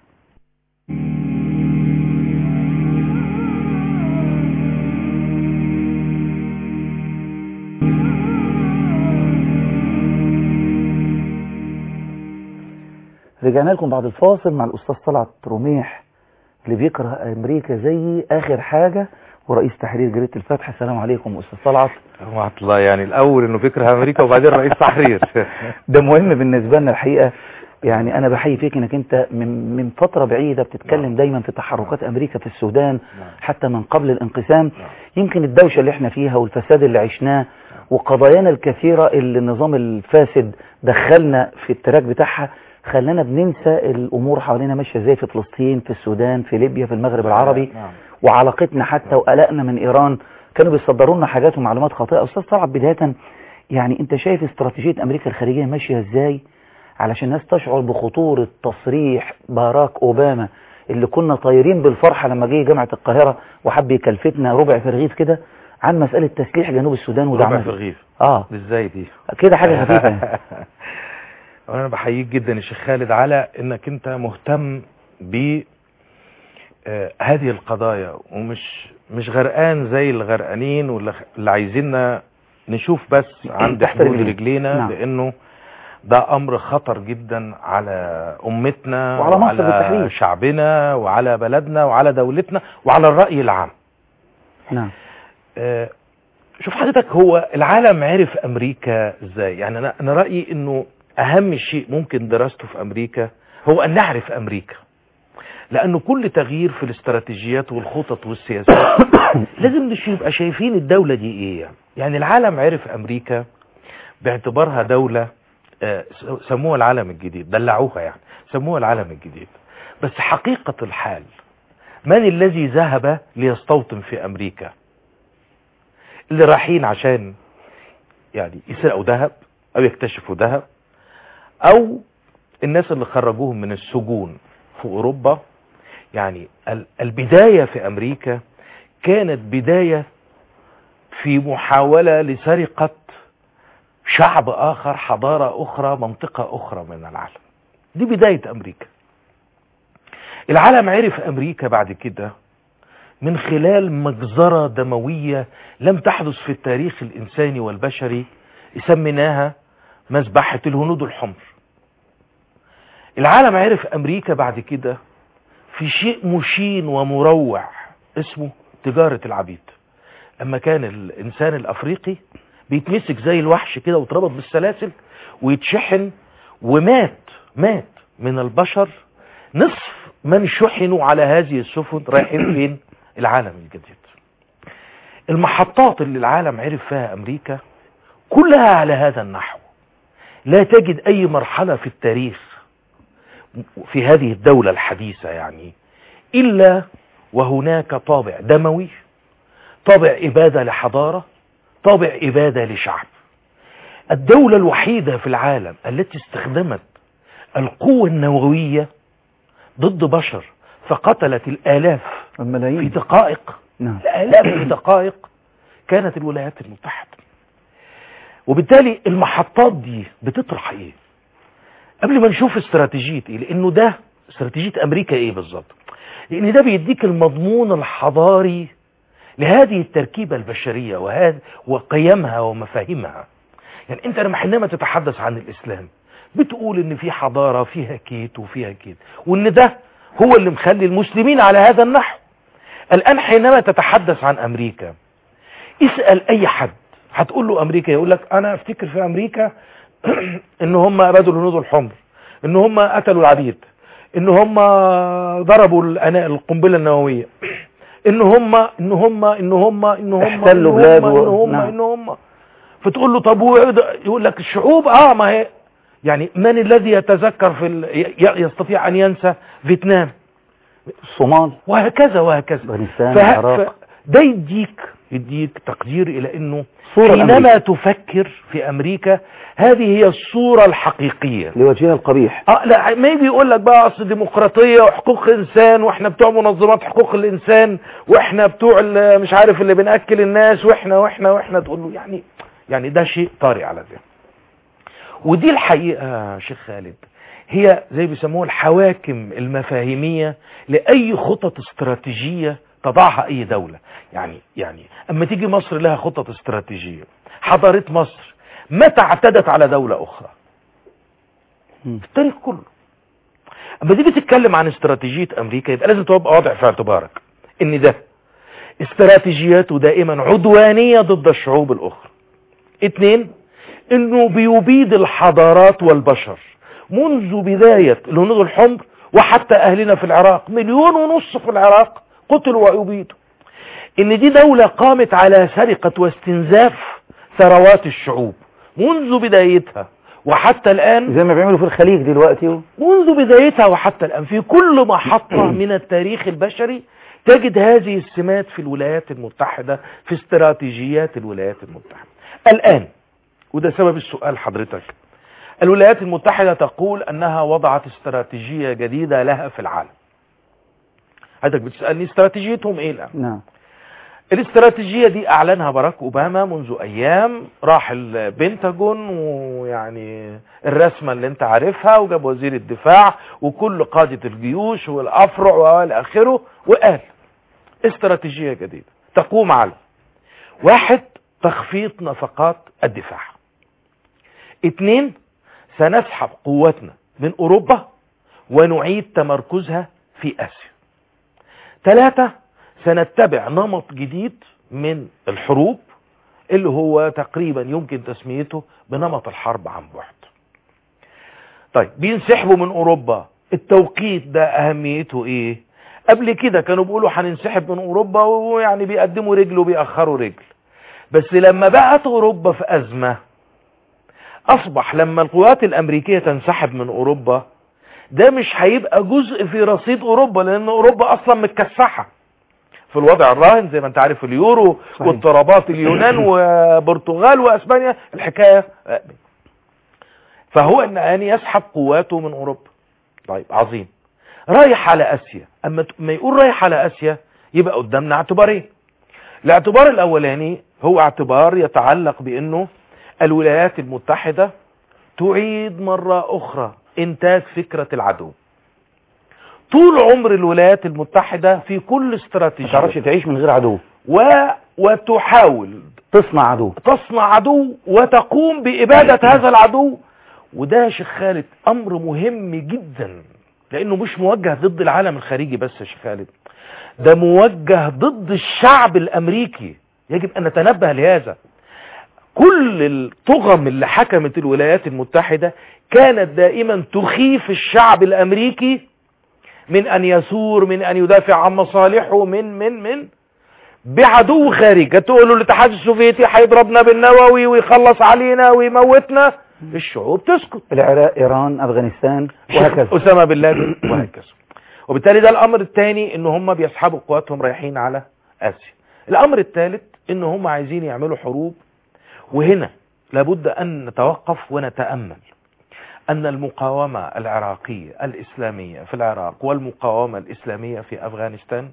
Speaker 2: رجعنا لكم بعد الفاصل مع الأستاذ طلعت رميح اللي بيكره أمريكا زي آخر حاجة ورئيس تحرير جريدة الفتح السلام عليكم أستاذ طلعت
Speaker 5: رحمة الله يعني الأول إنه بيكره أمريكا وبعدين رئيس تحرير
Speaker 2: ده مهم بالنسبة لنا الحقيقة يعني أنا بحيي فيك إنك أنت من من فترة بعيدة بتتكلم دايما في تحركات أمريكا في السودان حتى من قبل الانقسام يمكن الدوشة اللي احنا فيها والفساد اللي عشناه وقضايانا الكثيرة اللي النظام الفاسد دخلنا في التراك بتاعها خلانا بننسى الامور حوالينا ماشيه ازاي في فلسطين في السودان في ليبيا في المغرب العربي
Speaker 5: نعم.
Speaker 2: وعلاقتنا حتى وقلقنا من ايران كانوا بيصدروا لنا حاجات ومعلومات خاطئه استاذ طلعت بدايه يعني انت شايف استراتيجيه امريكا الخارجيه ماشيه ازاي علشان الناس تشعر بخطوره تصريح باراك اوباما اللي كنا طايرين بالفرحه لما جه جامعه القاهره وحب يكلفتنا ربع في رغيف كده عن مساله تسليح جنوب السودان
Speaker 5: ربع
Speaker 2: ودعمها
Speaker 5: في الرغيف
Speaker 2: اه
Speaker 5: ازاي دي
Speaker 2: كده حاجه خفيفه يعني.
Speaker 5: وانا بحييك جدا يا شيخ خالد على انك انت مهتم ب آه، هذه القضايا ومش مش غرقان زي الغرقانين واللي اللي عايزيننا نشوف بس عند
Speaker 2: تحت
Speaker 5: حدود
Speaker 2: رجلينا.
Speaker 5: رجلينا
Speaker 2: نعم.
Speaker 5: لانه ده امر خطر جدا على امتنا
Speaker 2: وعلى مصر بالتحديد.
Speaker 5: شعبنا وعلى بلدنا وعلى دولتنا وعلى الراي العام
Speaker 2: نعم
Speaker 5: آه، شوف حضرتك هو العالم عرف امريكا ازاي يعني انا انا رايي انه اهم شيء ممكن دراسته في امريكا هو ان نعرف امريكا لانه كل تغيير في الاستراتيجيات والخطط والسياسات لازم نش- نبقى شايفين الدوله دي ايه يعني. يعني العالم عرف امريكا باعتبارها دوله آه، س- سموها العالم الجديد دلعوها يعني سموها العالم الجديد بس حقيقه الحال من الذي ذهب ليستوطن في امريكا اللي رايحين عشان يعني يسرقوا ذهب او يكتشفوا ذهب او الناس اللي خرجوهم من السجون في اوروبا يعني ال- البداية في امريكا كانت بداية في محاولة لسرقة شعب اخر حضارة اخرى منطقة اخرى من العالم دي بداية امريكا العالم عرف امريكا بعد كده من خلال مجزرة دموية لم تحدث في التاريخ الإنساني والبشري سميناها مذبحة الهنود الحمر العالم عرف أمريكا بعد كده في شيء مشين ومروع اسمه تجارة العبيد أما كان الإنسان الأفريقي بيتمسك زي الوحش كده واتربط بالسلاسل ويتشحن ومات مات من البشر نصف من شحنوا على هذه السفن رايحين فين العالم الجديد المحطات اللي العالم عرف فيها امريكا كلها على هذا النحو لا تجد اي مرحلة في التاريخ في هذه الدولة الحديثة يعني الا وهناك طابع دموي طابع ابادة لحضارة طابع ابادة لشعب الدولة الوحيدة في العالم التي استخدمت القوة النووية ضد بشر فقتلت الالاف في
Speaker 2: الملايين
Speaker 5: دقائق
Speaker 2: نعم
Speaker 5: الآلاف في دقائق كانت الولايات المتحدة وبالتالي المحطات دي بتطرح ايه قبل ما نشوف استراتيجية ايه لانه ده استراتيجية امريكا ايه بالظبط لان ده بيديك المضمون الحضاري لهذه التركيبة البشرية وهذا وقيمها ومفاهيمها يعني انت لما حينما تتحدث عن الاسلام بتقول ان في حضارة فيها كيت وفيها كيت وان ده هو اللي مخلي المسلمين على هذا النحو الآن حينما تتحدث عن أمريكا اسأل أي حد هتقول له أمريكا يقول لك أنا أفتكر في أمريكا إن هم أبادوا الهنود الحمر إن هم قتلوا العبيد إن هم ضربوا الأنا- القنبلة النووية إن هم إن هم إن هم إن هم
Speaker 2: احتلوا
Speaker 5: إن هم-
Speaker 2: بلاد و-
Speaker 5: إن هم
Speaker 2: نعم.
Speaker 5: إن هم فتقول له طب ويقعد- يقول لك الشعوب اه ما هي يعني من الذي يتذكر في ال... ي- يستطيع ان ينسى فيتنام
Speaker 2: الصومال
Speaker 5: وهكذا وهكذا
Speaker 2: افغانستان
Speaker 5: فه-
Speaker 2: العراق
Speaker 5: ف- ده يديك يديك تقدير الى انه
Speaker 2: صورة
Speaker 5: حينما
Speaker 2: أمريكا.
Speaker 5: تفكر في امريكا هذه هي الصورة الحقيقية
Speaker 2: لوجهها القبيح
Speaker 5: اه لا ما يجي يقول لك بقى اصل ديمقراطيه وحقوق انسان واحنا بتوع منظمات حقوق الانسان واحنا بتوع ال- مش عارف اللي بناكل الناس واحنا واحنا واحنا تقول له يعني يعني ده شيء طارئ على ذهن ودي الحقيقه يا شيخ خالد هي زي بيسموها الحواكم المفاهيميه لاي خطط استراتيجيه تضعها اي دوله يعني يعني اما تيجي مصر لها خطط استراتيجيه حضاره مصر متى اعتدت على دوله اخرى
Speaker 2: مم.
Speaker 5: في التاريخ كله اما تيجي تتكلم عن استراتيجية امريكا يبقى لازم تبقى واضع في اعتبارك ان ده استراتيجياته دائما عدوانية ضد الشعوب الاخرى اتنين انه بيبيد الحضارات والبشر منذ بداية الهنود الحمر وحتى اهلنا في العراق مليون ونص في العراق قتلوا ويبيدوا ان دي دولة قامت على سرقة واستنزاف ثروات الشعوب منذ بدايتها وحتى الآن
Speaker 2: زي ما بيعملوا في الخليج دلوقتي و...
Speaker 5: منذ بدايتها وحتى الآن في كل محطة من التاريخ البشري تجد هذه السمات في الولايات المتحدة في استراتيجيات الولايات المتحدة الآن وده سبب السؤال حضرتك الولايات المتحدة تقول أنها وضعت استراتيجية جديدة لها في العالم حضرتك بتسألني استراتيجيتهم إيه الآن
Speaker 2: نعم
Speaker 5: الاستراتيجية دي أعلنها باراك أوباما منذ أيام راح البنتاجون ويعني الرسمة اللي انت عارفها وجاب وزير الدفاع وكل قادة الجيوش والأفرع وإلى آخره وقال استراتيجية جديدة تقوم على واحد تخفيض نفقات الدفاع اتنين سنسحب قوتنا من أوروبا ونعيد تمركزها في آسيا ثلاثة سنتبع نمط جديد من الحروب اللي هو تقريبا يمكن تسميته بنمط الحرب عن بعد طيب بينسحبوا من اوروبا التوقيت ده اهميته ايه قبل كده كانوا بيقولوا هننسحب من اوروبا ويعني بيقدموا رجل وبيأخروا رجل بس لما بقت اوروبا في ازمة اصبح لما القوات الامريكية تنسحب من اوروبا ده مش هيبقى جزء في رصيد اوروبا لان اوروبا اصلا متكسحة في الوضع الراهن زي ما انت عارف اليورو
Speaker 2: صحيح.
Speaker 5: واضطرابات اليونان وبرتغال واسبانيا الحكاية فهو ان ان يسحب قواته من اوروبا طيب عظيم رايح على اسيا اما ت- ما يقول رايح على اسيا يبقى قدامنا اعتبارين الاعتبار الاولاني هو اعتبار يتعلق بانه الولايات المتحدة تعيد مرة اخرى انتاج فكرة العدو طول عمر الولايات المتحدة في كل
Speaker 2: ما
Speaker 5: استراتيجية
Speaker 2: تعرفش تعيش من غير عدو
Speaker 5: و... وتحاول
Speaker 2: تصنع عدو
Speaker 5: تصنع عدو وتقوم بإبادة هذا العدو وده يا شيخ خالد أمر مهم جدا لأنه مش موجه ضد العالم الخارجي بس يا شيخ خالد ده موجه ضد الشعب الأمريكي يجب أن نتنبه لهذا كل الطغم اللي حكمت الولايات المتحدة كانت دائما تخيف الشعب الأمريكي من أن يثور من أن يدافع عن مصالحه من من من بعدو خارجي تقول له الاتحاد السوفيتي هيضربنا بالنووي ويخلص علينا ويموتنا الشعوب تسكت
Speaker 2: العراق ايران افغانستان وهكذا
Speaker 5: أسامة بن لادن وهكذا وبالتالي ده الأمر الثاني إن هم بيسحبوا قواتهم رايحين على آسيا الأمر الثالث إن هم عايزين يعملوا حروب وهنا لابد أن نتوقف ونتأمل أن المقاومة العراقية الإسلامية في العراق والمقاومة الإسلامية في أفغانستان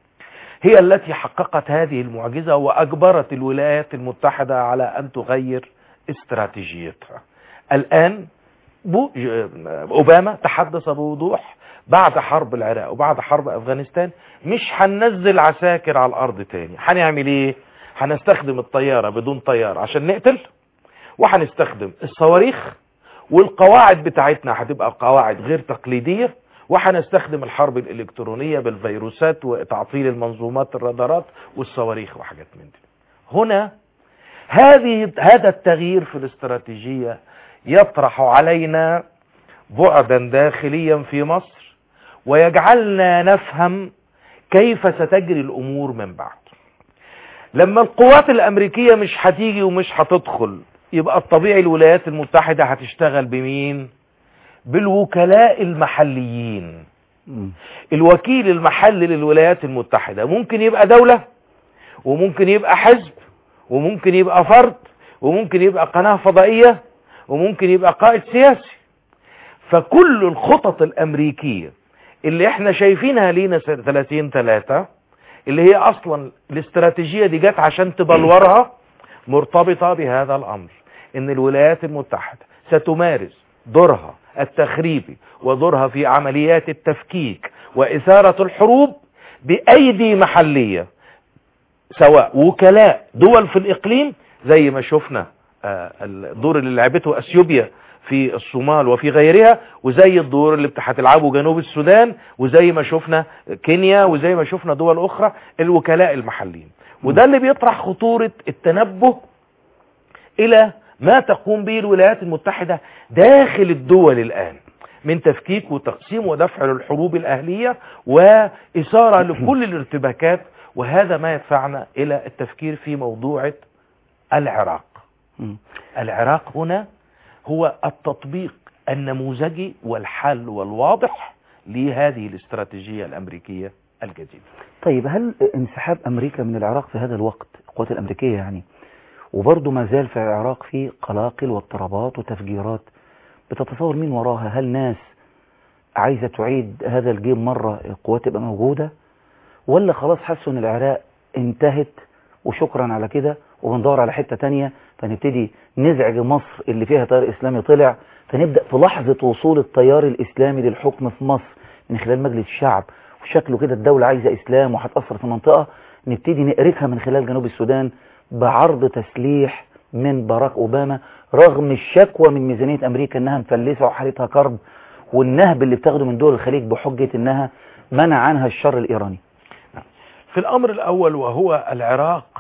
Speaker 5: هي التي حققت هذه المعجزة وأجبرت الولايات المتحدة على أن تغير استراتيجيتها الآن بو ج- أوباما تحدث بوضوح بعد حرب العراق وبعد حرب أفغانستان مش هننزل عساكر على الأرض تاني هنعمل إيه هنستخدم الطيارة بدون طيار عشان نقتل وهنستخدم الصواريخ والقواعد بتاعتنا هتبقى قواعد غير تقليدية وهنستخدم الحرب الإلكترونية بالفيروسات وتعطيل المنظومات الرادارات والصواريخ وحاجات من دي هنا هذه هذا التغيير في الاستراتيجية يطرح علينا بعدا داخليا في مصر ويجعلنا نفهم كيف ستجري الأمور من بعد لما القوات الأمريكية مش هتيجي ومش هتدخل يبقى الطبيعي الولايات المتحدة هتشتغل بمين بالوكلاء المحليين
Speaker 2: مم.
Speaker 5: الوكيل المحلي للولايات المتحدة ممكن يبقى دولة وممكن يبقى حزب وممكن يبقى فرد وممكن يبقى قناة فضائية وممكن يبقى قائد سياسي فكل الخطط الأمريكية اللي احنا شايفينها لينا سنة 30 3 اللي هي أصلا الاستراتيجية دي جت عشان تبلورها مرتبطة بهذا الأمر إن الولايات المتحدة ستمارس دورها التخريبي ودورها في عمليات التفكيك وإثارة الحروب بأيدي محلية سواء وكلاء دول في الإقليم زي ما شفنا آه، الدور اللي لعبته أثيوبيا في الصومال وفي غيرها وزي الدور اللي هتلعبه جنوب السودان وزي ما شفنا كينيا وزي ما شفنا دول أخرى الوكلاء المحليين وده اللي بيطرح خطورة التنبه إلى ما تقوم به الولايات المتحدة داخل الدول الآن من تفكيك وتقسيم ودفع للحروب الأهلية وإثارة لكل الارتباكات وهذا ما يدفعنا إلى التفكير في موضوع العراق
Speaker 2: مم.
Speaker 5: العراق هنا هو التطبيق النموذجي والحل والواضح لهذه الاستراتيجية الأمريكية الجديدة
Speaker 2: طيب هل انسحاب أمريكا من العراق في هذا الوقت القوات الأمريكية يعني وبرضه ما زال في العراق في قلاقل واضطرابات وتفجيرات بتتصور مين وراها هل ناس عايزة تعيد هذا الجيم مرة القوات تبقى موجودة ولا خلاص حسوا ان العراق انتهت وشكرا على كده وبندور على حتة تانية فنبتدي نزعج مصر اللي فيها تيار اسلامي طلع فنبدأ في لحظة وصول التيار الاسلامي للحكم في مصر من خلال مجلس الشعب وشكله كده الدولة عايزة اسلام وهتأثر في المنطقة نبتدي نقرفها من خلال جنوب السودان بعرض تسليح من باراك اوباما رغم الشكوى من ميزانية امريكا انها مفلسة وحالتها كرب والنهب اللي بتاخده من دول الخليج بحجة انها منع عنها الشر الايراني
Speaker 5: في الأمر الأول وهو العراق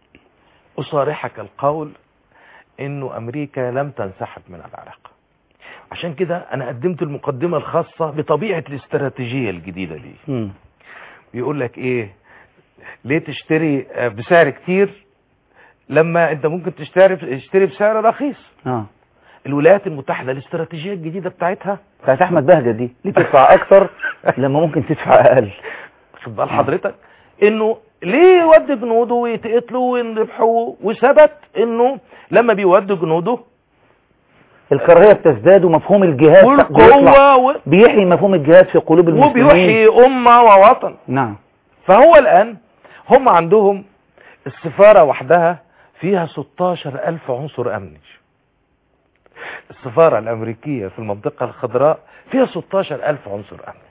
Speaker 5: أصارحك القول أنه أمريكا لم تنسحب من العراق عشان كده أنا قدمت المقدمة الخاصة بطبيعة الاستراتيجية الجديدة دي
Speaker 2: مم.
Speaker 5: بيقول لك إيه ليه تشتري آه، بسعر كتير لما أنت ممكن تشتري تشتري بسعر رخيص
Speaker 2: اه
Speaker 5: الولايات المتحدة الاستراتيجية الجديدة بتاعتها
Speaker 2: بتاعت احمد بهجة دي ليه تدفع اكتر لما ممكن تدفع اقل
Speaker 5: خد بال حضرتك انه ليه يودي جنوده ويتقتلوا وينذبحوا وثبت انه لما بيودي جنوده
Speaker 2: الكراهية بتزداد ومفهوم الجهاد بيطلع
Speaker 5: والقوة و...
Speaker 2: بيحيي مفهوم الجهاد في قلوب المسلمين
Speaker 5: وبيحيي أمة ووطن
Speaker 2: نعم
Speaker 5: فهو الآن هم عندهم السفارة وحدها فيها 16 ألف عنصر أمني السفارة الأمريكية في المنطقة الخضراء فيها 16 ألف عنصر أمني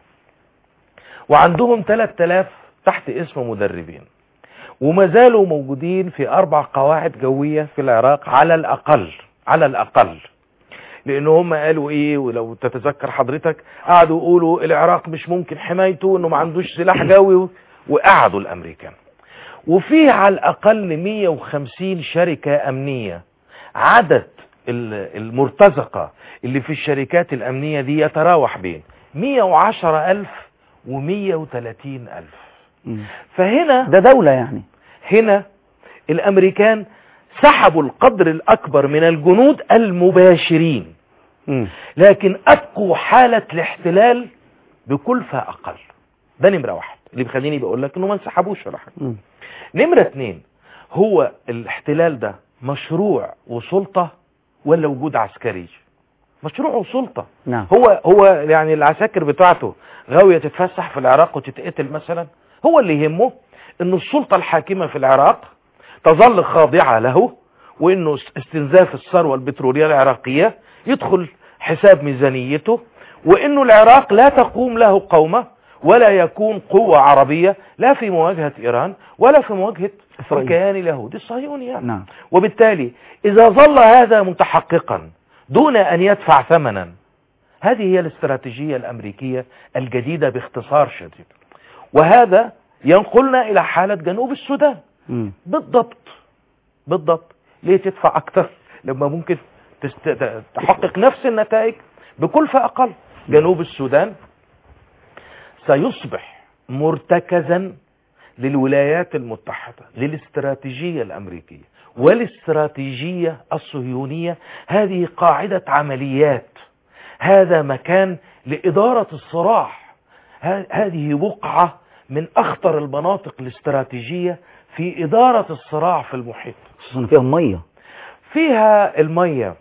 Speaker 5: وعندهم 3000 تحت اسم مدربين وما زالوا موجودين في أربع قواعد جوية في العراق على الأقل على الأقل لأن هم قالوا إيه ولو تتذكر حضرتك قعدوا يقولوا العراق مش ممكن حمايته إنه ما عندوش سلاح جوي وقعدوا الأمريكان وفي على الأقل 150 شركة أمنية عدد ال- المرتزقة اللي في الشركات الأمنية دي يتراوح بين 110 ألف و130 ألف
Speaker 2: مم.
Speaker 5: فهنا
Speaker 2: ده دولة يعني
Speaker 5: هنا الأمريكان سحبوا القدر الأكبر من الجنود المباشرين
Speaker 2: مم.
Speaker 5: لكن أبقوا حالة الاحتلال بكلفة أقل ده نمرة واحد اللي بيخليني بقول لك إنه ما انسحبوش ولا حاجة
Speaker 2: مم.
Speaker 5: نمرة اتنين هو الاحتلال ده مشروع وسلطة ولا وجود عسكري مشروع وسلطة
Speaker 2: نعم
Speaker 5: هو هو يعني العساكر بتاعته غاوية تتفسح في العراق وتتقتل مثلا هو اللي يهمه ان السلطة الحاكمة في العراق تظل خاضعة له وانه استنزاف الثروة البترولية العراقية يدخل حساب ميزانيته وانه العراق لا تقوم له قومة ولا يكون قوة عربية لا في مواجهة ايران ولا في مواجهة
Speaker 2: إسرائيل.
Speaker 5: الكيان اليهودي الصهيوني يعني.
Speaker 2: نعم
Speaker 5: وبالتالي إذا ظل هذا متحققا دون أن يدفع ثمنا هذه هي الاستراتيجية الأمريكية الجديدة باختصار شديد وهذا ينقلنا إلى حالة جنوب السودان
Speaker 2: مم.
Speaker 5: بالضبط بالضبط ليه تدفع أكتر لما ممكن تست... تحقق نفس النتائج بكلفة أقل جنوب السودان سيصبح مرتكزا للولايات المتحدة للاستراتيجية الأمريكية والاستراتيجية الصهيونية هذه قاعدة عمليات هذا مكان لإدارة الصراع ه- هذه بقعة من أخطر المناطق الاستراتيجية في إدارة الصراع في المحيط
Speaker 2: خصوصا فيها مية
Speaker 5: فيها المية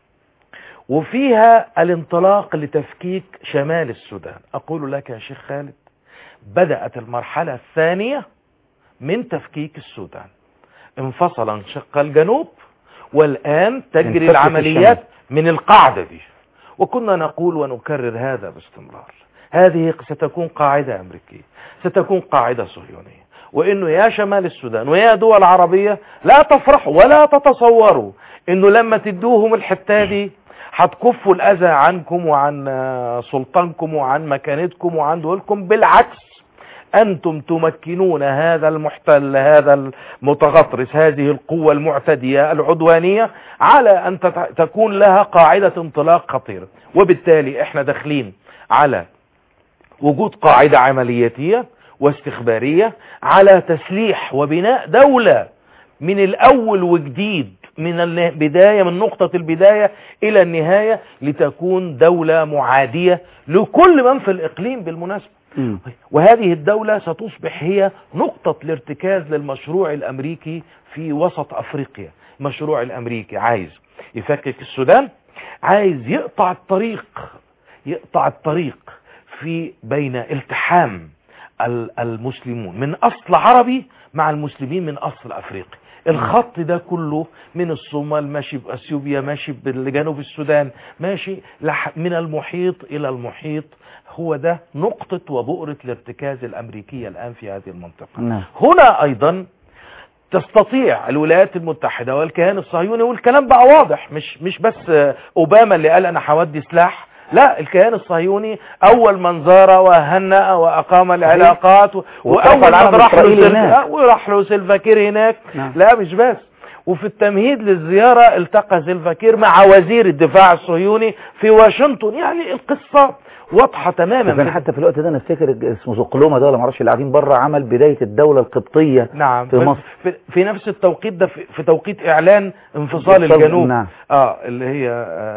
Speaker 5: وفيها الانطلاق لتفكيك شمال السودان أقول لك يا شيخ خالد بدأت المرحلة الثانية من تفكيك السودان انفصل انشق الجنوب والآن تجري
Speaker 2: ينفكك
Speaker 5: العمليات من القاعدة دي وكنا نقول ونكرر هذا باستمرار هذه ستكون قاعدة أمريكية ستكون قاعدة صهيونية وإنه يا شمال السودان ويا دول عربية لا تفرحوا ولا تتصوروا إنه لما تدوهم الحتة دي هتكفوا الأذى عنكم وعن آه، سلطانكم وعن مكانتكم وعن دولكم بالعكس أنتم تمكنون هذا المحتل هذا المتغطرس هذه القوة المعتدية العدوانية على أن تت- تكون لها قاعدة انطلاق خطيرة وبالتالي احنا داخلين على وجود قاعدة عملياتية واستخبارية على تسليح وبناء دولة من الأول وجديد من البداية من نقطة البداية إلى النهاية لتكون دولة معادية لكل من في الإقليم بالمناسبة
Speaker 2: مم.
Speaker 5: وهذه الدولة ستصبح هي نقطة الارتكاز للمشروع الأمريكي في وسط أفريقيا المشروع الأمريكي عايز يفكك السودان عايز يقطع الطريق يقطع الطريق في بين التحام ال- المسلمون من أصل عربي مع المسلمين من أصل أفريقي الخط ده كله من الصومال ماشي بأثيوبيا ماشي بجنوب السودان ماشي لح- من المحيط إلى المحيط هو ده نقطة وبؤرة الارتكاز الأمريكية الآن في هذه المنطقة
Speaker 2: نعم
Speaker 5: هنا أيضا تستطيع الولايات المتحدة والكيان الصهيوني والكلام بقى واضح مش مش بس آه، أوباما اللي قال أنا هودي سلاح لا الكيان الصهيوني أول من زار وهنأ وأقام العلاقات و-
Speaker 2: وقف
Speaker 5: وأول
Speaker 2: العالم
Speaker 5: من راح له
Speaker 2: الإسرائيلي
Speaker 5: سلف-
Speaker 2: هناك.
Speaker 5: آه، وراح له سيلفاكير هناك
Speaker 2: نعم.
Speaker 5: لا مش بس وفي التمهيد للزيارة التقى سيلفاكير مع وزير الدفاع الصهيوني في واشنطن يعني القصة واضحة تماما
Speaker 2: وكان
Speaker 5: في-
Speaker 2: حتى في الوقت ده انا افتكر اسمه زقلومه ده ولا معرفش اللي قاعدين بره عمل بدايه الدوله القبطيه
Speaker 5: نعم
Speaker 2: في مصر
Speaker 5: في, في نفس التوقيت ده في, في توقيت اعلان انفصال
Speaker 2: انفصال-
Speaker 5: الجنوب
Speaker 2: نعم.
Speaker 5: اه اللي هي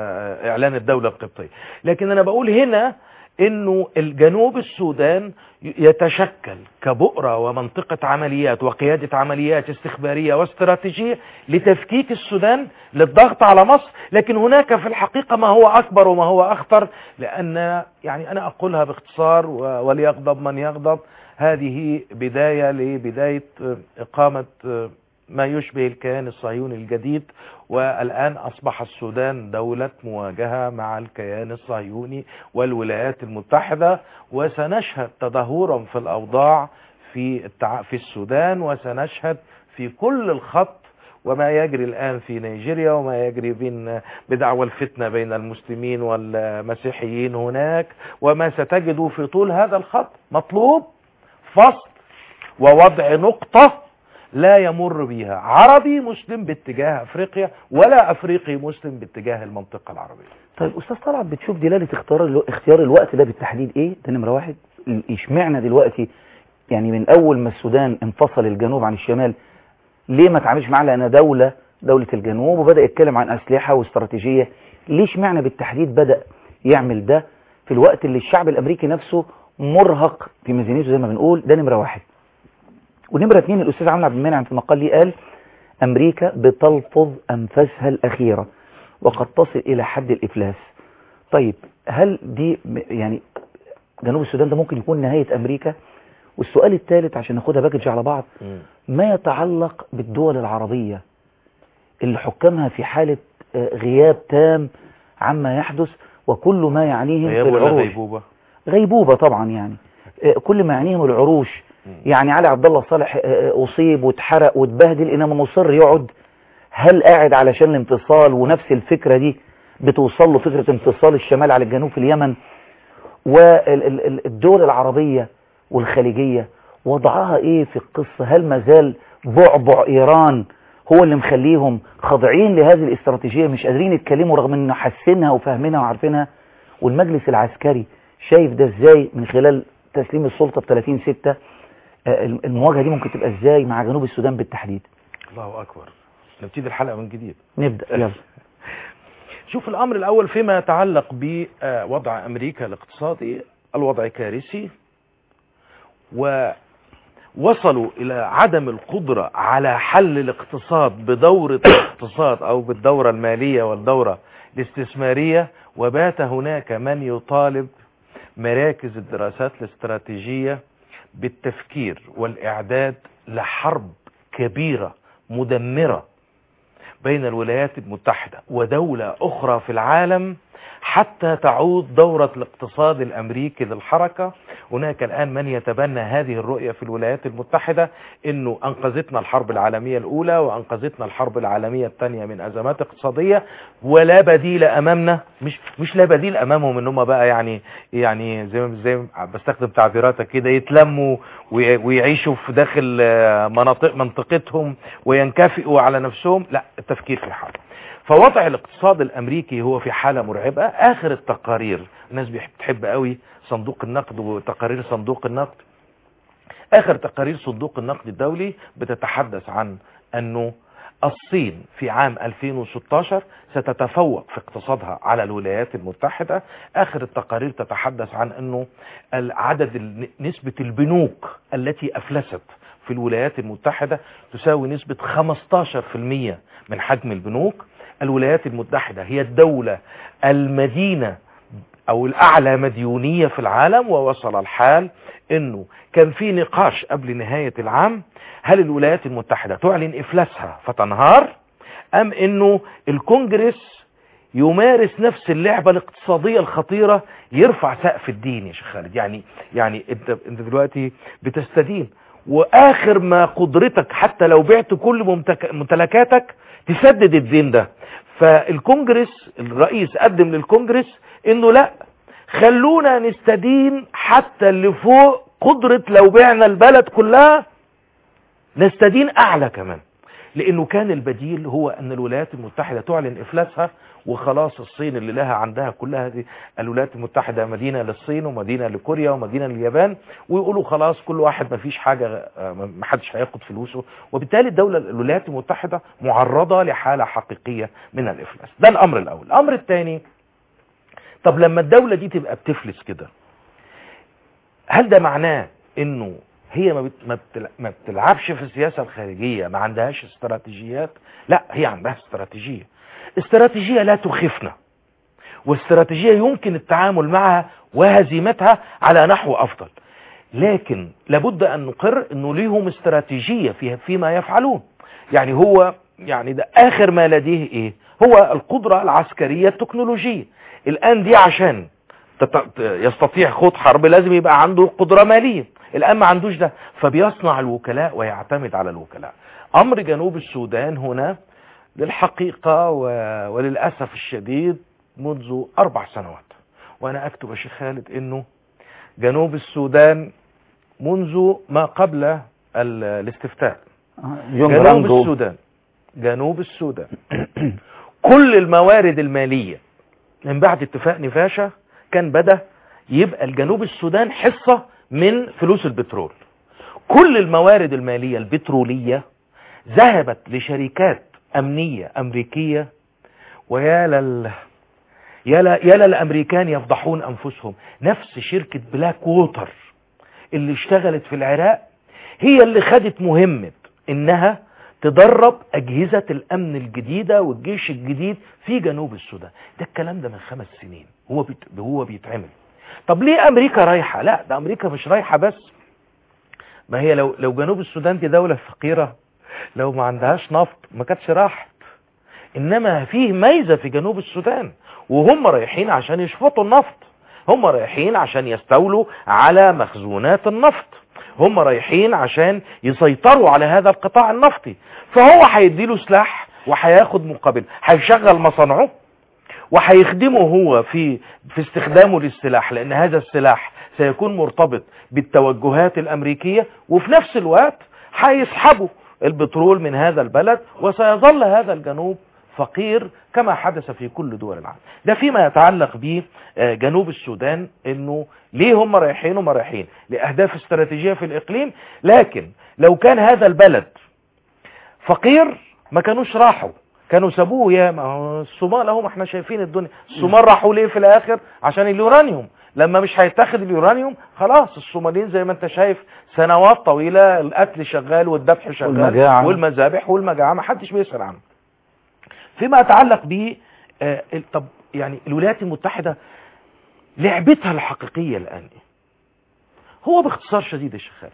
Speaker 5: آه اعلان الدولة القبطية لكن انا بقول هنا انه الجنوب السودان ي- يتشكل كبؤرة ومنطقة عمليات وقيادة عمليات استخبارية واستراتيجية لتفكيك السودان للضغط على مصر لكن هناك في الحقيقة ما هو أكبر وما هو أخطر لأن يعني أنا أقولها باختصار و- وليغضب من يغضب هذه بداية لبداية آه، إقامة آه، ما يشبه الكيان الصهيوني الجديد والآن أصبح السودان دولة مواجهة مع الكيان الصهيوني والولايات المتحدة وسنشهد تدهورا في الأوضاع في التع... في السودان وسنشهد في كل الخط وما يجري الآن في نيجيريا وما يجري بين بدعوى الفتنة بين المسلمين والمسيحيين هناك وما ستجد في طول هذا الخط مطلوب فصل ووضع نقطة لا يمر بها عربي مسلم باتجاه افريقيا ولا افريقي مسلم باتجاه المنطقة العربية
Speaker 2: طيب استاذ طلعت بتشوف دلاله اختيار الو... اختيار الوقت ده بالتحديد ايه ده نمره واحد اشمعنى دلوقتي يعني من اول ما السودان انفصل الجنوب عن الشمال ليه ما تعاملش معاه لانها دوله دوله الجنوب وبدا يتكلم عن اسلحه واستراتيجيه ليه اشمعنى بالتحديد بدا يعمل ده في الوقت اللي الشعب الامريكي نفسه مرهق في ميزانيته زي ما بنقول ده نمره واحد ونمره اتنين الاستاذ عمرو عبد المنعم في المقال ليه قال امريكا بتلفظ انفاسها الاخيره وقد تصل الى حد الافلاس طيب هل دي م- يعني جنوب السودان ده ممكن يكون نهايه امريكا والسؤال الثالث عشان ناخدها باكج على بعض ما يتعلق بالدول العربية اللي حكامها في حالة آه، غياب تام عما يحدث وكل ما يعنيهم
Speaker 5: غياب
Speaker 2: في
Speaker 5: ولا
Speaker 2: العروش
Speaker 5: غيبوبة
Speaker 2: غيبوبة طبعا يعني آه، كل ما يعنيهم العروش يعني علي عبد الله صالح آه، آه، أصيب واتحرق واتبهدل إنما مصر يقعد هل قاعد علشان الانفصال ونفس الفكرة دي بتوصل له فكرة انفصال الشمال على الجنوب في اليمن والدول العربية والخليجية وضعها ايه في القصة هل ما زال بعبع ايران هو اللي مخليهم خاضعين لهذه الاستراتيجية مش قادرين يتكلموا رغم ان حاسينها وفاهمينها وعارفينها والمجلس العسكري شايف ده ازاي من خلال تسليم السلطة ب 30 6 المواجهة دي ممكن تبقى ازاي مع جنوب السودان بالتحديد
Speaker 5: الله أكبر نبتدي الحلقة من جديد
Speaker 2: نبدأ يلا
Speaker 5: شوف الأمر الأول فيما يتعلق بوضع أمريكا الاقتصادي الوضع كارثي ووصلوا إلى عدم القدرة على حل الاقتصاد بدورة الاقتصاد أو بالدورة المالية والدورة الاستثمارية وبات هناك من يطالب مراكز الدراسات الاستراتيجية بالتفكير والإعداد لحرب كبيرة مدمرة بين الولايات المتحدة ودولة أخرى في العالم حتى تعود دورة الاقتصاد الأمريكي للحركة هناك الآن من يتبنى هذه الرؤية في الولايات المتحدة أنه أنقذتنا الحرب العالمية الأولى وأنقذتنا الحرب العالمية الثانية من أزمات اقتصادية ولا بديل أمامنا مش مش لا بديل أمامهم إن هم بقى يعني يعني زي ما زي ما بستخدم تعبيراتك كده يتلموا وي- ويعيشوا في داخل آه، مناطق منطقتهم وينكفئوا على نفسهم لا التفكير في حرب فوضع الاقتصاد الامريكي هو في حالة مرعبة اخر التقارير الناس بيحب- بتحب قوي صندوق النقد وتقارير صندوق النقد اخر تقارير صندوق النقد الدولي بتتحدث عن انه الصين في عام 2016 ستتفوق في اقتصادها على الولايات المتحدة آخر التقارير تتحدث عن أنه عدد ال- نسبة البنوك التي أفلست في الولايات المتحدة تساوي نسبة 15% من حجم البنوك الولايات المتحدة هي الدولة المدينة او الاعلى مديونية في العالم ووصل الحال انه كان في نقاش قبل نهاية العام هل الولايات المتحدة تعلن افلاسها فتنهار ام انه الكونجرس يمارس نفس اللعبة الاقتصادية الخطيرة يرفع سقف الدين يا شيخ خالد يعني يعني انت انت دلوقتي بتستدين واخر ما قدرتك حتى لو بعت كل ممتك- ممتلكاتك تسدد الدين ده فالكونجرس الرئيس قدم للكونجرس انه لا خلونا نستدين حتى اللي فوق قدرة لو بعنا البلد كلها نستدين اعلى كمان لانه كان البديل هو ان الولايات المتحدة تعلن افلاسها وخلاص الصين اللي لها عندها كلها دي الولايات المتحدة مدينة للصين ومدينة لكوريا ومدينة لليابان ويقولوا خلاص كل واحد ما فيش حاجة آه، ما حدش هياخد فلوسه وبالتالي الدولة الولايات المتحدة معرضة لحالة حقيقية من الافلاس ده الامر الاول الامر الثاني طب لما الدولة دي تبقى بتفلس كده هل ده معناه انه هي ما, بت... ما, بتل... ما بتلعبش في السياسة الخارجية ما عندهاش استراتيجيات لا هي عندها استراتيجية استراتيجية لا تخفنا واستراتيجية يمكن التعامل معها وهزيمتها على نحو افضل لكن لابد ان نقر انه ليهم استراتيجية فيها فيما يفعلون يعني هو يعني ده اخر ما لديه ايه هو القدرة العسكرية التكنولوجية الان دي عشان تت- يستطيع خوض حرب لازم يبقى عنده قدرة مالية الان ما عندوش ده فبيصنع الوكلاء ويعتمد على الوكلاء امر جنوب السودان هنا للحقيقة و- وللأسف الشديد منذ أربع سنوات وأنا أكتب يا شيخ خالد أنه جنوب السودان منذ ما قبل ال- الاستفتاء
Speaker 2: يوم
Speaker 5: جنوب
Speaker 2: راندو
Speaker 5: السودان جنوب السودان كل الموارد المالية من بعد اتفاق نفاشة كان بدأ يبقى الجنوب السودان حصة من فلوس البترول كل الموارد المالية البترولية ذهبت لشركات أمنية أمريكية ويا لل يا لا يا للأمريكان يفضحون أنفسهم نفس شركة بلاك ووتر اللي اشتغلت في العراق هي اللي خدت مهمة انها تدرب اجهزة الامن الجديدة والجيش الجديد في جنوب السودان ده الكلام ده من خمس سنين هو بيت هو بيتعمل طب ليه امريكا رايحة لا ده امريكا مش رايحة بس ما هي لو لو جنوب السودان دي دولة فقيرة لو ما عندهاش نفط ما كانتش راحت انما فيه ميزة في جنوب السودان وهم رايحين عشان يشفطوا النفط هم رايحين عشان يستولوا على مخزونات النفط هم رايحين عشان يسيطروا على هذا القطاع النفطي فهو هيديله سلاح وهياخد مقابل هيشغل مصانعه وهيخدمه هو في في استخدامه للسلاح لان هذا السلاح سيكون مرتبط بالتوجهات الامريكيه وفي نفس الوقت هيسحبوا البترول من هذا البلد وسيظل هذا الجنوب فقير كما حدث في كل دول العالم ده فيما يتعلق بجنوب السودان انه ليه هم رايحين هم رايحين لاهداف استراتيجيه في الاقليم لكن لو كان هذا البلد فقير ما كانوش راحوا كانوا سابوه يا ما هو الصومال اهو ما احنا شايفين الدنيا الصومال راحوا ليه في الاخر عشان اليورانيوم لما مش هيتاخد اليورانيوم خلاص الصوماليين زي ما انت شايف سنوات طويلة القتل شغال والذبح شغال
Speaker 2: والمجاعة.
Speaker 5: والمذابح والمجاعة ما حدش بيسأل عنه فيما يتعلق ب آه، ال- طب يعني الولايات المتحدة لعبتها الحقيقية الآن إيه؟ هو باختصار شديد يا شيخ خالد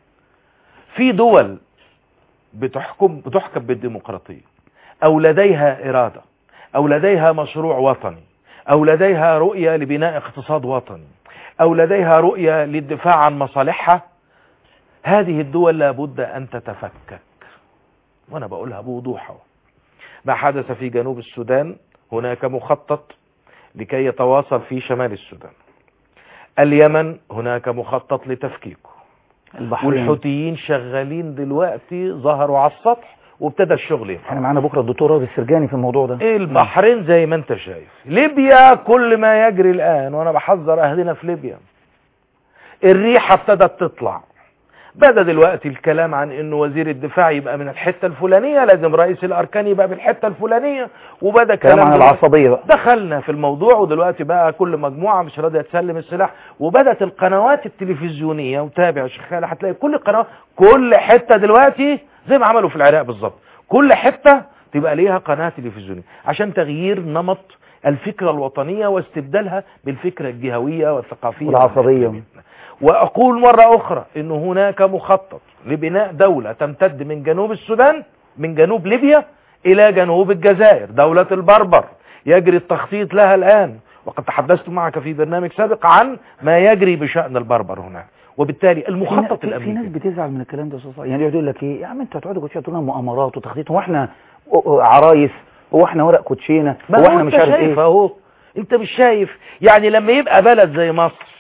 Speaker 5: في دول بتحكم بتحكم بالديمقراطية أو لديها إرادة أو لديها مشروع وطني أو لديها رؤية لبناء اقتصاد وطني أو لديها رؤية للدفاع عن مصالحها هذه الدول لابد أن تتفكك وأنا بقولها بوضوح أهو. ما حدث في جنوب السودان هناك مخطط لكي يتواصل في شمال السودان اليمن هناك مخطط لتفكيكه
Speaker 2: البحرين
Speaker 5: والحوثيين شغالين دلوقتي ظهروا على السطح وابتدى الشغل
Speaker 2: احنا
Speaker 5: يفعل.
Speaker 2: معانا بكره الدكتور رابي السرجاني في الموضوع ده
Speaker 5: البحرين زي ما انت شايف ليبيا كل ما يجري الان وانا بحذر اهلنا في ليبيا الريحة ابتدت تطلع بدا دلوقتي الكلام عن انه وزير الدفاع يبقى من الحته الفلانيه لازم رئيس الاركان يبقى بالحته الفلانيه وبدا
Speaker 2: كلام
Speaker 5: كلام
Speaker 2: عن
Speaker 5: دلوقتي-
Speaker 2: العصبية بقى
Speaker 5: دخلنا في الموضوع ودلوقتي بقى كل مجموعة مش راضية تسلم السلاح وبدت القنوات التلفزيونية وتابع يا شيخ خالد هتلاقي كل قناة كل حتة دلوقتي زي ما عملوا في العراق بالظبط كل حتة تبقى ليها قناة تلفزيونية عشان تغيير نمط الفكرة الوطنية واستبدالها بالفكرة الجهوية والثقافية
Speaker 2: والعصبية.
Speaker 5: وأقول مرة أخرى أن هناك مخطط لبناء دولة تمتد من جنوب السودان من جنوب ليبيا إلى جنوب الجزائر دولة البربر يجري التخطيط لها الآن وقد تحدثت معك في برنامج سابق عن ما يجري بشأن البربر هناك وبالتالي المخطط
Speaker 2: في, في, في ناس
Speaker 5: الأمريكي
Speaker 2: بتزعل من الكلام ده يا استاذ صالح. يعني يقعد يقول لك ايه يا عم انتوا هتقعدوا كل شويه تقولوا لنا مؤامرات وتخطيط هو احنا عرايس هو احنا ورق كوتشينه
Speaker 5: ما
Speaker 2: هو
Speaker 5: هو
Speaker 2: احنا
Speaker 5: انت
Speaker 2: مش عارف
Speaker 5: شايف
Speaker 2: ايه
Speaker 5: اهو انت مش شايف يعني لما يبقى بلد زي مصر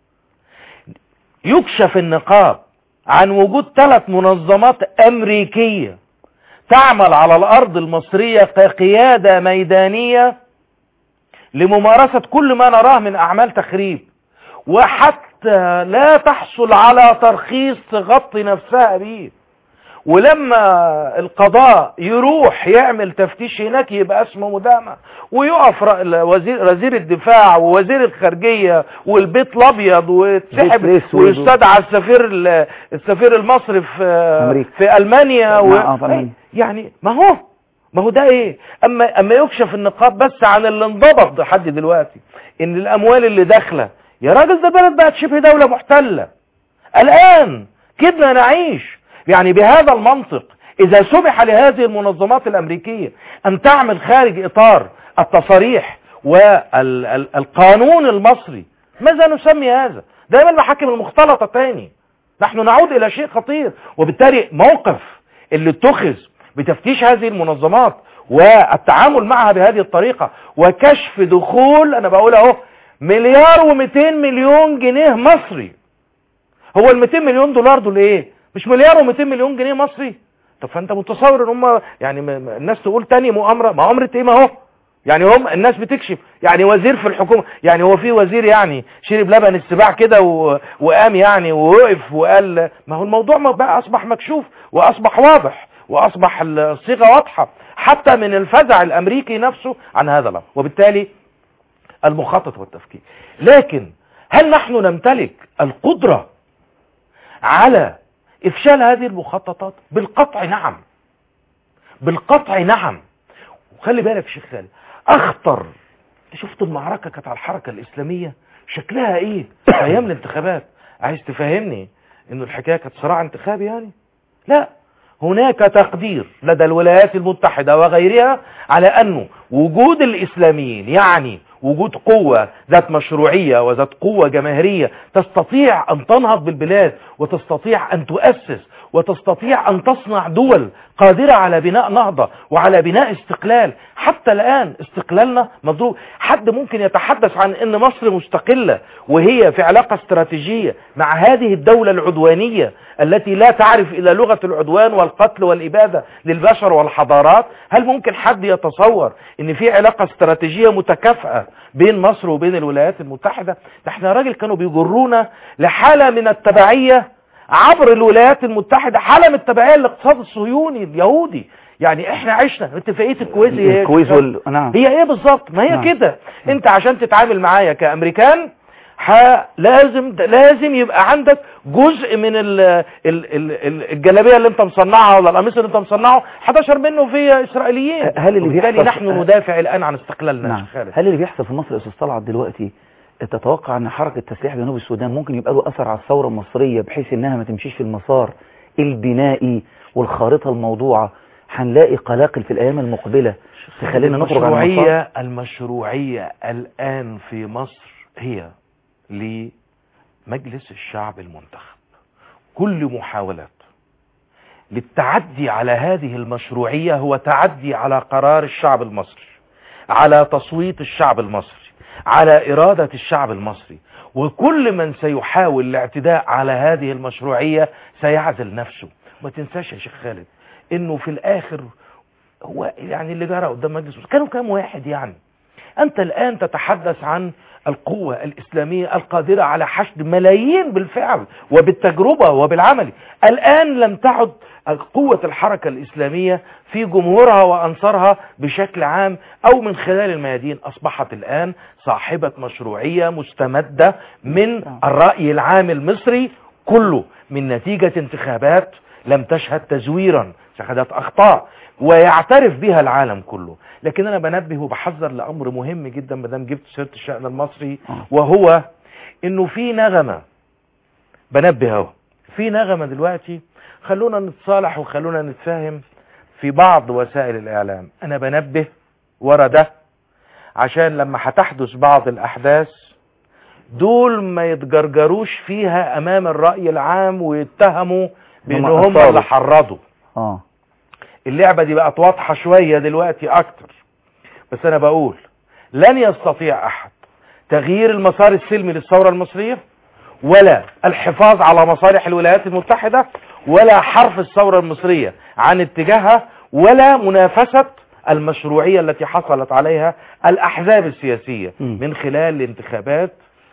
Speaker 5: يكشف النقاب عن وجود ثلاث منظمات امريكية تعمل على الارض المصرية كقيادة ميدانية لممارسة كل ما نراه من اعمال تخريب وحتى لا تحصل على ترخيص تغطي نفسها به ولما القضاء يروح يعمل تفتيش هناك يبقى اسمه مدامة ويقف ر- وزير وزير الدفاع ووزير الخارجية والبيت الابيض ويتسحب
Speaker 2: بيت الأسود.
Speaker 5: ويستدعى السفير ال- السفير المصري في
Speaker 2: أمريكا.
Speaker 5: في المانيا و...
Speaker 2: آه، في ألمانيا.
Speaker 5: يعني ما هو ما هو ده ايه اما اما يكشف النقاب بس عن اللي انضبط لحد دلوقتي ان الاموال اللي داخله يا راجل ده بلد بقت شبه دولة محتلة الان كدنا نعيش يعني بهذا المنطق اذا سمح لهذه المنظمات الامريكية ان تعمل خارج اطار التصاريح والقانون المصري ماذا نسمي هذا دائما المحاكم المختلطة تاني نحن نعود الى شيء خطير وبالتالي موقف اللي اتخذ بتفتيش هذه المنظمات والتعامل معها بهذه الطريقة وكشف دخول انا بقول اهو مليار و200 مليون جنيه مصري هو ال 200 مليون دولار دول ايه مش مليار و200 مليون جنيه مصري طب فانت متصور ان هم يعني م- م- الناس تقول تاني مؤامره مؤامره ايه ما هو يعني هم الناس بتكشف يعني وزير في الحكومه يعني هو في وزير يعني شرب لبن السباع كده و... وقام يعني ووقف وقال ما هو الموضوع ما بقى اصبح مكشوف واصبح واضح واصبح الصيغه واضحه حتى من الفزع الامريكي نفسه عن هذا الامر وبالتالي المخطط والتفكير لكن هل نحن نمتلك القدره على افشال هذه المخططات بالقطع نعم بالقطع نعم وخلي بالك يا شيخ خالد اخطر انت شفت المعركه كانت على الحركه الاسلاميه شكلها ايه في ايام الانتخابات عايز تفهمني انه الحكايه كانت صراع انتخابي يعني لا هناك تقدير لدى الولايات المتحدة وغيرها على أنه وجود الإسلاميين يعني وجود قوة ذات مشروعية وذات قوة جماهيرية تستطيع أن تنهض بالبلاد وتستطيع أن تؤسس وتستطيع أن تصنع دول قادرة على بناء نهضة وعلى بناء استقلال حتى الآن استقلالنا مضروب حد ممكن يتحدث عن أن مصر مستقلة وهي في علاقة استراتيجية مع هذه الدولة العدوانية التي لا تعرف إلا لغة العدوان والقتل والإبادة للبشر والحضارات هل ممكن حد يتصور أن في علاقة استراتيجية متكافئة بين مصر وبين الولايات المتحدة ده احنا راجل كانوا بيجرونا لحالة من التبعية عبر الولايات المتحدة حالة من التبعية للاقتصاد الصهيوني اليهودي يعني احنا عشنا اتفاقية الكويت هي إيه؟
Speaker 2: الكويس وال... نعم
Speaker 5: هي ايه بالظبط ما هي
Speaker 2: نعم.
Speaker 5: كده انت عشان تتعامل معايا كامريكان ح... لازم لازم يبقى عندك جزء من ال... ال... ال... ال- الجلابيه اللي انت مصنعها ولا القميص اللي انت مصنعه 11 منه في اسرائيليين
Speaker 2: هل اللي
Speaker 5: وبالتالي
Speaker 2: بيحصل-
Speaker 5: نحن ندافع الان عن استقلالنا يا
Speaker 2: نعم
Speaker 5: شيخ خالد
Speaker 2: هل اللي بيحصل في مصر يا استاذ طلعت دلوقتي تتوقع ان حركة تسليح جنوب السودان ممكن يبقى له اثر على الثورة المصرية بحيث انها ما تمشيش في المسار البنائي والخارطة الموضوعة هنلاقي قلاقل في الايام المقبلة تخلينا نخرج عن المسار
Speaker 5: المشروعية المشروعية الآن في مصر هي لمجلس الشعب المنتخب كل محاولات للتعدي على هذه المشروعية هو تعدي على قرار الشعب المصري على تصويت الشعب المصري على إرادة الشعب المصري وكل من سيحاول الاعتداء على هذه المشروعية سيعزل نفسه ما تنساش يا شيخ خالد انه في الاخر هو يعني اللي جرى قدام مجلس كانوا كام واحد يعني أنت الآن تتحدث عن القوة الإسلامية القادرة على حشد ملايين بالفعل وبالتجربة وبالعمل الآن لم تعد قوة الحركة الإسلامية في جمهورها وأنصارها بشكل عام أو من خلال الميادين أصبحت الآن صاحبة مشروعية مستمدة من الرأي العام المصري كله من نتيجة انتخابات لم تشهد تزويرا شهدت أخطاء ويعترف بها العالم كله لكن أنا بنبه وبحذر لأمر مهم جدا مدام جبت سيرة الشأن المصري وهو إنه في نغمة بنبه اهو في نغمة دلوقتي خلونا نتصالح وخلونا نتفاهم في بعض وسائل الإعلام أنا بنبه ورا ده عشان لما هتحدث بعض الأحداث دول ما يتجرجروش فيها أمام الرأي العام ويتهموا بأن
Speaker 2: هم
Speaker 5: هم
Speaker 2: أثاروا.
Speaker 5: اللي حرضوا
Speaker 2: اه
Speaker 5: اللعبة دي بقت واضحة شوية دلوقتي أكتر بس أنا بقول لن يستطيع أحد تغيير المسار السلمي للثورة المصرية ولا الحفاظ على مصالح الولايات المتحدة ولا حرف الثورة المصرية عن اتجاهها ولا منافسة المشروعية التي حصلت عليها الأحزاب السياسية
Speaker 2: م.
Speaker 5: من خلال الانتخابات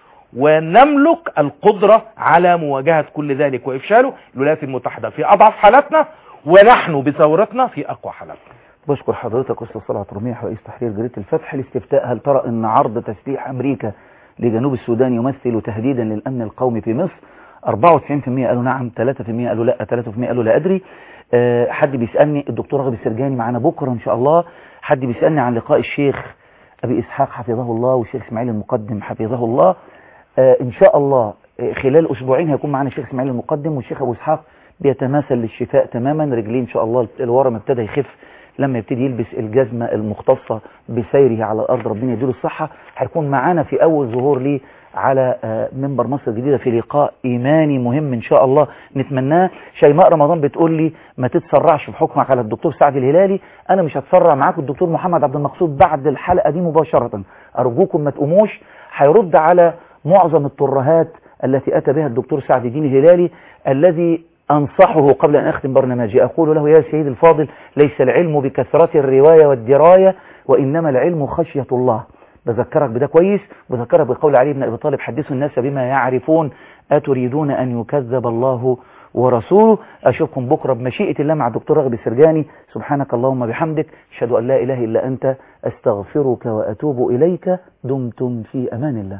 Speaker 5: ونملك القدرة على مواجهة كل ذلك وإفشاله الولايات المتحدة في أضعف حالاتنا ونحن بثورتنا في أقوى حالاتنا
Speaker 2: بشكر حضرتك أستاذ صلعت رميح رئيس تحرير جريدة الفتح الاستفتاء هل ترى أن عرض تسليح أمريكا لجنوب السودان يمثل تهديدا للأمن القومي في مصر 94% قالوا نعم 3% قالوا لا 3% قالوا لا أدري أه حد بيسألني الدكتور رغب السرجاني معانا بكرة إن شاء الله حد بيسألني عن لقاء الشيخ أبي إسحاق حفظه الله والشيخ إسماعيل المقدم حفظه الله آه إن شاء الله آه، خلال أسبوعين هيكون معنا الشيخ إسماعيل المقدم والشيخ أبو إسحاق بيتماثل للشفاء تماما رجليه إن شاء الله الورم ابتدى يخف لما يبتدي يلبس الجزمة المختصة بسيره على الأرض ربنا يديله الصحة هيكون معانا في أول ظهور ليه على آه، منبر مصر الجديدة في لقاء إيماني مهم إن شاء الله نتمناه شيماء رمضان بتقول لي ما تتسرعش في حكمك على الدكتور سعد الهلالي أنا مش هتسرع معاكم الدكتور محمد عبد المقصود بعد الحلقة دي مباشرة أرجوكم ما تقوموش هيرد على معظم الترهات التي أتى بها الدكتور سعد الدين الهلالي الذي أنصحه قبل أن أختم برنامجي أقول له يا سيدي الفاضل ليس العلم بكثرة الرواية والدراية وإنما العلم خشية الله بذكرك بده كويس بذكرك بقول علي بن أبي طالب حدثوا الناس بما يعرفون أتريدون أن يكذب الله ورسوله أشوفكم بكرة بمشيئة الله مع الدكتور رغب السرجاني سبحانك اللهم بحمدك أشهد أن لا إله إلا أنت أستغفرك وأتوب إليك دمتم في أمان الله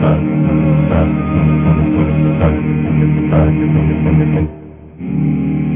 Speaker 6: Thank you.